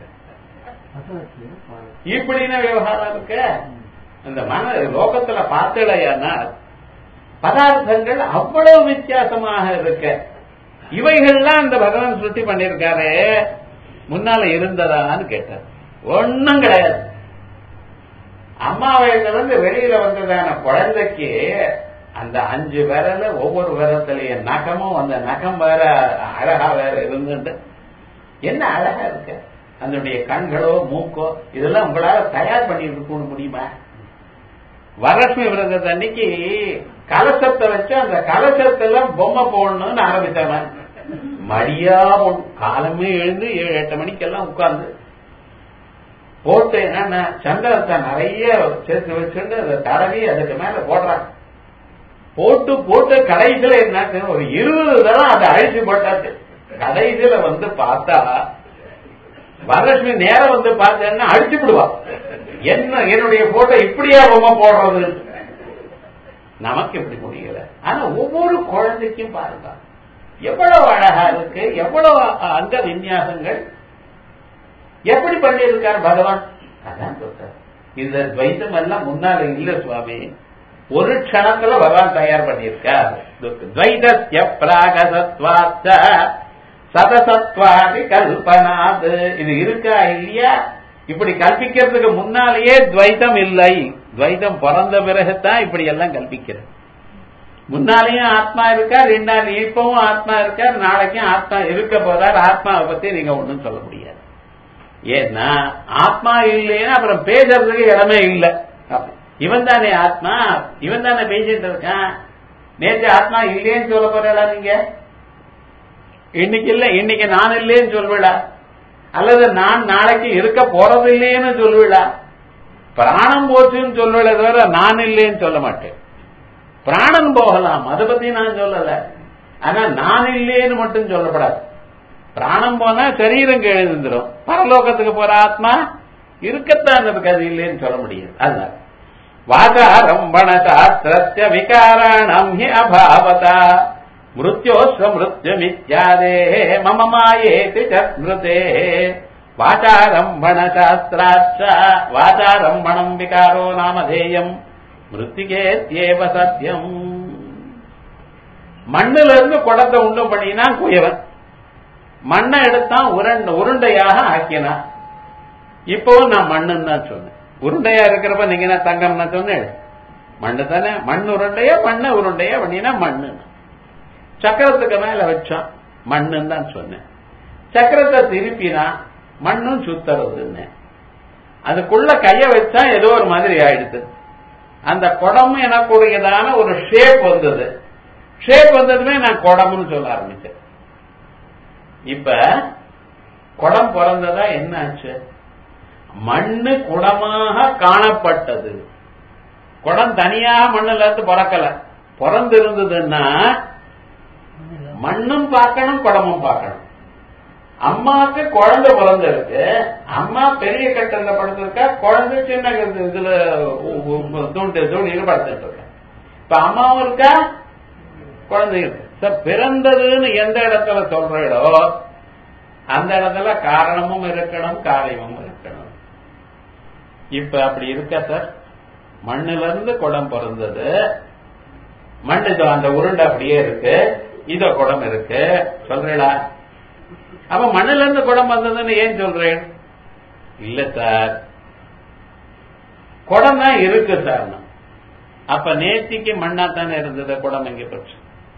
இப்படின்னு விவகாரம் இருக்க அந்த மன லோகத்துல பார்த்தலையானா பதார்த்தங்கள் அவ்வளவு வித்தியாசமாக இருக்க இவைகள்லாம் அந்த பகவான் சுட்டி பண்ணிருக்காரு முன்னால இருந்ததான்னு கேட்டார் ஒண்ணும் கிடையாது அம்மா வயதிலிருந்து வெளியில வந்ததான குழந்தைக்கு அந்த அஞ்சு விரல ஒவ்வொரு விரத்திலையும் நகமும் அந்த நகம் வேற அழகா வேற இருந்துட்டு என்ன அழகா இருக்கு அதனுடைய கண்களோ மூக்கோ இதெல்லாம் உங்களால தயார் பண்ணி இருக்கணும் முடியுமா வரலட்சுமி விரதத்தை அன்னைக்கு கலசத்தை வச்சு அந்த கலசத்துல பொம்மை போடணும்னு ஆரம்பிச்சாங்க மடியா போடணும். காலமே எழுந்து ஏழு எட்டு மணிக்கெல்லாம் உட்கார்ந்து போட்டு என்னன்னா சந்திரத்தை நிறைய சேர்த்து வச்சுட்டு அதை தடவி அதுக்கு மேல போடுறாங்க போட்டு போட்டு கடைசியில என்ன ஒரு இருபது தரம் அதை அழிச்சு போட்டாச்சு கடைசியில வந்து பார்த்தா வரலட்சுமி நேரம் வந்து பார்த்தேன்னா அடிச்சு விடுவா என்ன என்னுடைய போட்டோ இப்படியா பொம்மை போடுறது நமக்கு இப்படி முடியல ஆனா ஒவ்வொரு குழந்தைக்கும் பாருங்க எவ்வளவு அழகா இருக்கு எவ்வளவு அங்க விநியாசங்கள் எப்படி பண்ணியிருக்கார் பகவான் அதான் சொல்றார் இந்த துவைத்தம் எல்லாம் முன்னால இல்ல சுவாமி ஒரு க்ஷணத்துல பகவான் தயார் பண்ணியிருக்கார் துவைதஸ்ய பிராகசத்வாச்ச சதசத்வாதி கல்பனாது இது இருக்கா இல்லையா இப்படி கல்பிக்கிறதுக்கு முன்னாலேயே துவைத்தம் இல்லை துவைத்தம் பிறந்த பிறகுதான் இப்படி எல்லாம் கல்பிக்கிறது முன்னாலேயும் ஆத்மா இருக்கார் ரெண்டாம் இப்பவும் ஆத்மா இருக்கார் நாளைக்கும் ஆத்மா இருக்க போறார் ஆத்மாவை பத்தி நீங்க ஒண்ணும் சொல்ல முடியாது ஏன்னா ஆத்மா இல்லைன்னா அப்புறம் பேசுறதுக்கு இடமே இல்லை இவன் தானே ஆத்மா இவன் தானே பேசிட்டு இருக்கான் நேற்று ஆத்மா இல்லையேன்னு சொல்ல போறா நீங்க இன்னைக்கு இல்ல இன்னைக்கு நான் இல்லையேன்னு சொல்லுவிடா அல்லது நான் நாளைக்கு இருக்க போறது இல்லையேன்னு சொல்லுவிடா பிராணம் போச்சுன்னு சொல்லுவிட தவிர நான் இல்லைன்னு சொல்ல மாட்டேன் பிராணன் போகலாம் அதை பத்தி நான் சொல்லல ஆனா நான் இல்லையேன்னு மட்டும் சொல்லப்படாது பிராணம் போனா சரீரம் எழுந்துரும் பரலோகத்துக்கு போற ஆத்மா இருக்கத்தான் இருக்கு அது இல்லைன்னு சொல்ல முடியாது அதுதான் வாசாரம்பண சாஸ்திரஸ்ய விகாராணம் ஹி அபாவதா மிருத்யோஸ்வ மிருத்யுமித்யாதே மம மாயேதி ஸ்மிருதே வாசாரம்பண சாஸ்திராச்ச வாசாரம்பணம் விகாரோ நாமதேயம் மிருத்திகேத்யேவ சத்தியம் மண்ணுல இருந்து குடத்தை உண்டு பண்ணினா குயவன் மண்ணை எடுத்தான் உருண்டை உருண்டையாக ஆக்கினான் இப்பவும் நான் மண்ணுன்னு தான் சொன்னேன் உருண்டையா இருக்கிறப்ப நீங்க என்ன தங்கம் நான் சொன்னேன் மண்ணு தானே மண் உருண்டையா மண்ணை உருண்டையா பண்ணினா மண்ணு சக்கரத்துக்கு மேல வச்சான் மண்ணுன்னு தான் சொன்னேன் சக்கரத்தை திருப்பினா மண்ணும் சுத்துறதுன்னு அதுக்குள்ள கைய வச்சா ஏதோ ஒரு மாதிரி ஆயிடுது அந்த குடம் எனக்குடையதான ஒரு ஷேப் வந்தது ஷேப் வந்ததுமே நான் குடம்னு சொல்ல ஆரம்பிச்சேன் இப்ப குடம் பிறந்ததா என்ன ஆச்சு மண்ணு குடமாக காணப்பட்டது குடம் தனியா மண்ணுல இருந்து பிறக்கல பிறந்து இருந்ததுன்னா மண்ணும் பார்க்கணும் குடமும் பார்க்கணும் அம்மாவுக்கு குழந்தை பிறந்திருக்கு அம்மா பெரிய கட்டல படுத்திருக்கா குழந்தை சின்ன இதுல தூண்டு தூணியில படுத்துட்டு இருக்க இப்ப அம்மாவும் இருக்கா குழந்தை இருக்கு சார் பிறந்ததுன்னு எந்த இடத்துல சொல்றீடோ அந்த இடத்துல காரணமும் இருக்கணும் காரியமும் இருக்கணும் இப்ப அப்படி இருக்க சார் மண்ணுல இருந்து குடம் பிறந்தது மண் இதோ அந்த உருண்டை அப்படியே இருக்கு இதோ குடம் இருக்கு சொல்றீடா அப்ப மண்ணுல இருந்து குடம் வந்ததுன்னு ஏன் சொல்றேன் இல்ல சார் குடம் தான் இருக்கு சார் அப்ப நேத்திக்கு மண்ணா தானே இருந்தது குடம் எங்க போச்சு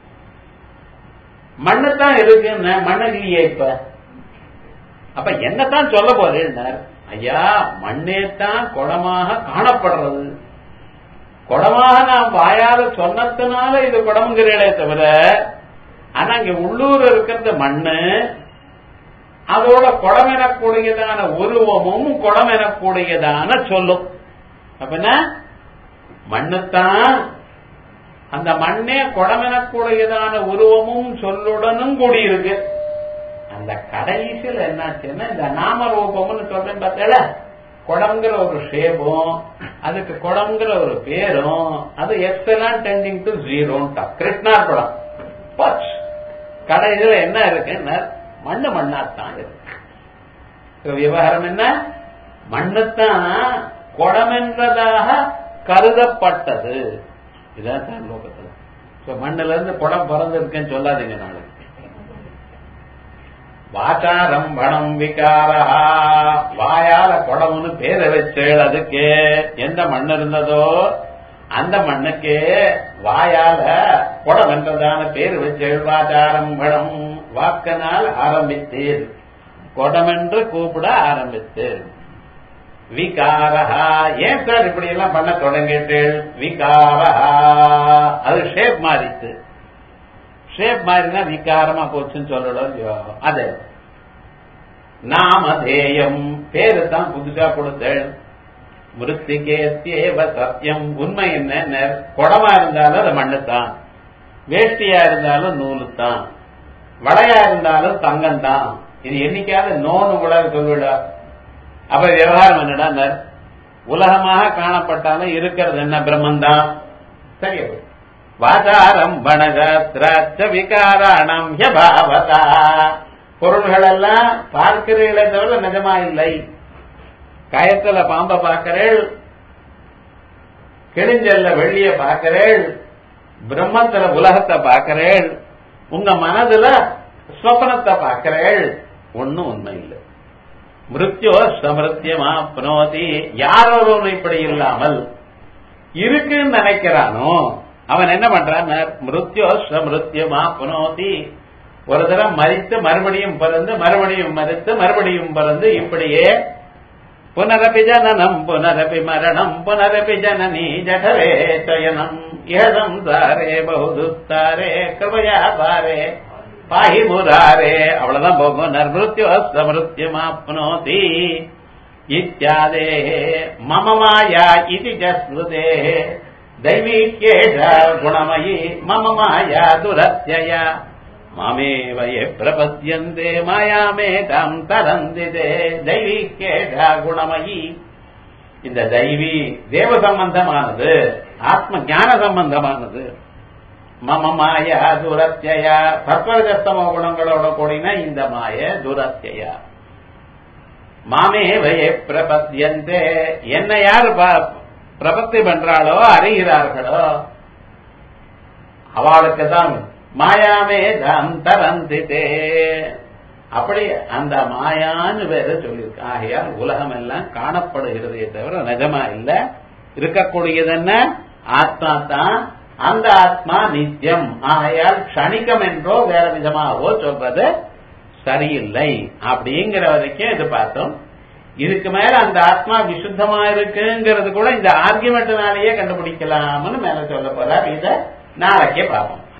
மண்ணு தான் இருக்குன்னு மண்ணு இல்லையே இப்ப அப்ப என்னத்தான் சொல்ல போறேன் ஐயா மண்ணே தான் குடமாக காணப்படுறது குடமாக நாம் வாயால சொன்னதுனால இது குடம்ங்கிறே தவிர ஆனா இங்க உள்ளூர் இருக்கிறது மண்ணு அதோட குடம் எனக்கூடியதான உருவமும் குடம் எனக்கூடியதான சொல்லும் அப்ப என்ன மண்ணுத்தான் அந்த மண்ணே குடம் எனக்கூடியதான உருவமும் சொல்லுடனும் கூடியிருக்கு அந்த கடைசியில் என்னாச்சுன்னா இந்த நாம ரூபம்னு சொல்றேன் பார்த்தல குடம்ங்கிற ஒரு ஷேப்பும் அதுக்கு குடம்ங்கிற ஒரு பேரும் அது எக்ஸலாம் டெண்டிங் டு ஜீரோன்ட்டா கிருஷ்ணார்படம் பச் கடைசியில் என்ன இருக்குன்னா மண்ணு மண்ணாத்தான் இருக்கு விவகாரம் என்ன மண்ணுத்தான் குடம் என்பதாக கருதப்பட்டது இதான் சார் லோகத்துல மண்ணுல இருந்து குடம் பிறந்திருக்கேன்னு சொல்லாதீங்க நாளைக்கு வாச்சாரம்பணம் விகாரா வாயால குடம்னு பேரை வச்சேள் அதுக்கு எந்த மண் இருந்ததோ அந்த மண்ணுக்கு வாயால குடம் என்றதான பேர் வச்சேள் வாச்சாரம்பணம் வாக்கனால் ஆரம்பித்தீர் குடமென்று கூப்பிட ஆரம்பித்தீர் விகாரஹா ஏன் சார் இப்படி எல்லாம் பண்ண தொடங்கிட்டேள் விகாரஹா அது ஷேப் மாறித்து ஷேப் மாறினா விகாரமா போச்சுன்னு சொல்லணும் அது நாமதேயம் பேரு தான் புதுசா கொடுத்தேள் மிருத்திகேத்தியேவ சத்தியம் உண்மை என்ன குடமா இருந்தாலும் அது மண்ணுத்தான் வேஷ்டியா இருந்தாலும் நூலு தான் வளையா இருந்தாலும் தங்கம் தான் இது என்னைக்காவது நோன்னு கூட சொல்லிவிடா அப்ப விவகாரம் என்னடா உலகமாக காணப்பட்டாலும் இருக்கிறது என்ன பிரம்மந்தான் சரியா வாசாரம் வனகாஸ்திராச்ச விகாராணம் ஹபாவதா பொருள்கள் எல்லாம் பார்க்கிறீர்களே தவிர நிஜமா இல்லை கயத்துல பாம்ப பார்க்கிறேள் கிழிஞ்சல்ல வெள்ளிய பார்க்கிறேள் பிரம்மத்துல உலகத்தை பார்க்கிறேள் உங்க மனதுல ஸ்வப்னத்தை பார்க்கிறேள் ஒன்னும் உண்மை இல்லை மிருத்யோ சமிருத்தியமா புனோதி யாரோ இப்படி இல்லாமல் இருக்குன்னு நினைக்கிறானோ அவன் என்ன பண்றான் மிருத்யோ சமிருத்தியமா புனோதி ஒரு தரம் மறித்து மறுபடியும் பிறந்து மறுபடியும் மறித்து மறுபடியும் பிறந்து இப்படியே புனரபி ஜனனம் புனரபி மரணம் புனரபி ஜனனி ஜடரே சயனம் ஏதம் சாரே பகுதுஸ்தாரே கிருபயா பாரே பாஹி முராரே அவ்வளவுதான் போகும் நர்மிருத்யோ சமிருத்தியமாப்னோதி இத்தியாதே மம மாயா இது ஜஸ்ருதே दैवीक्येष गुणमयी मम माया दुरत्यया मामेव ये प्रपद्यन्ते मायामेकाम् तरन्ति ते दैवीक्येष குணமயி இந்த தெய்வி தேவ சம்பந்தமானது ஆத்ம ஞான சம்பந்தமானது மம மாயா துரத்தியா சத்வரஜஸ்தமோ குணங்களோட கூடின இந்த மாய துரத்தியா மாமே வயே பிரபத்தியந்தே என்ன யார் பிரபத்தி பண்றாளோ அறிகிறார்களோ அவளுக்கு தான் மாயாமே தான் தரந்திதே அப்படி அந்த மாயான்னு வேற சொல்லியிருக்கு ஆகையால் உலகம் எல்லாம் காணப்படுகிறதே தவிர நிஜமா இல்ல இருக்கக்கூடியது என்ன ஆத்மா தான் அந்த ஆத்மா நித்தியம் ஆகையால் க்ஷணிகம் என்றோ வேற விதமாகவோ சொல்றது சரியில்லை அப்படிங்கிற வரைக்கும் இது பார்த்தோம் இதுக்கு மேல அந்த ஆத்மா விசுத்தமா இருக்குங்கிறது கூட இந்த ஆர்குமெண்ட்னாலேயே கண்டுபிடிக்கலாம்னு மேல சொல்ல போறார் இத நாளைக்கே பார்ப்போம்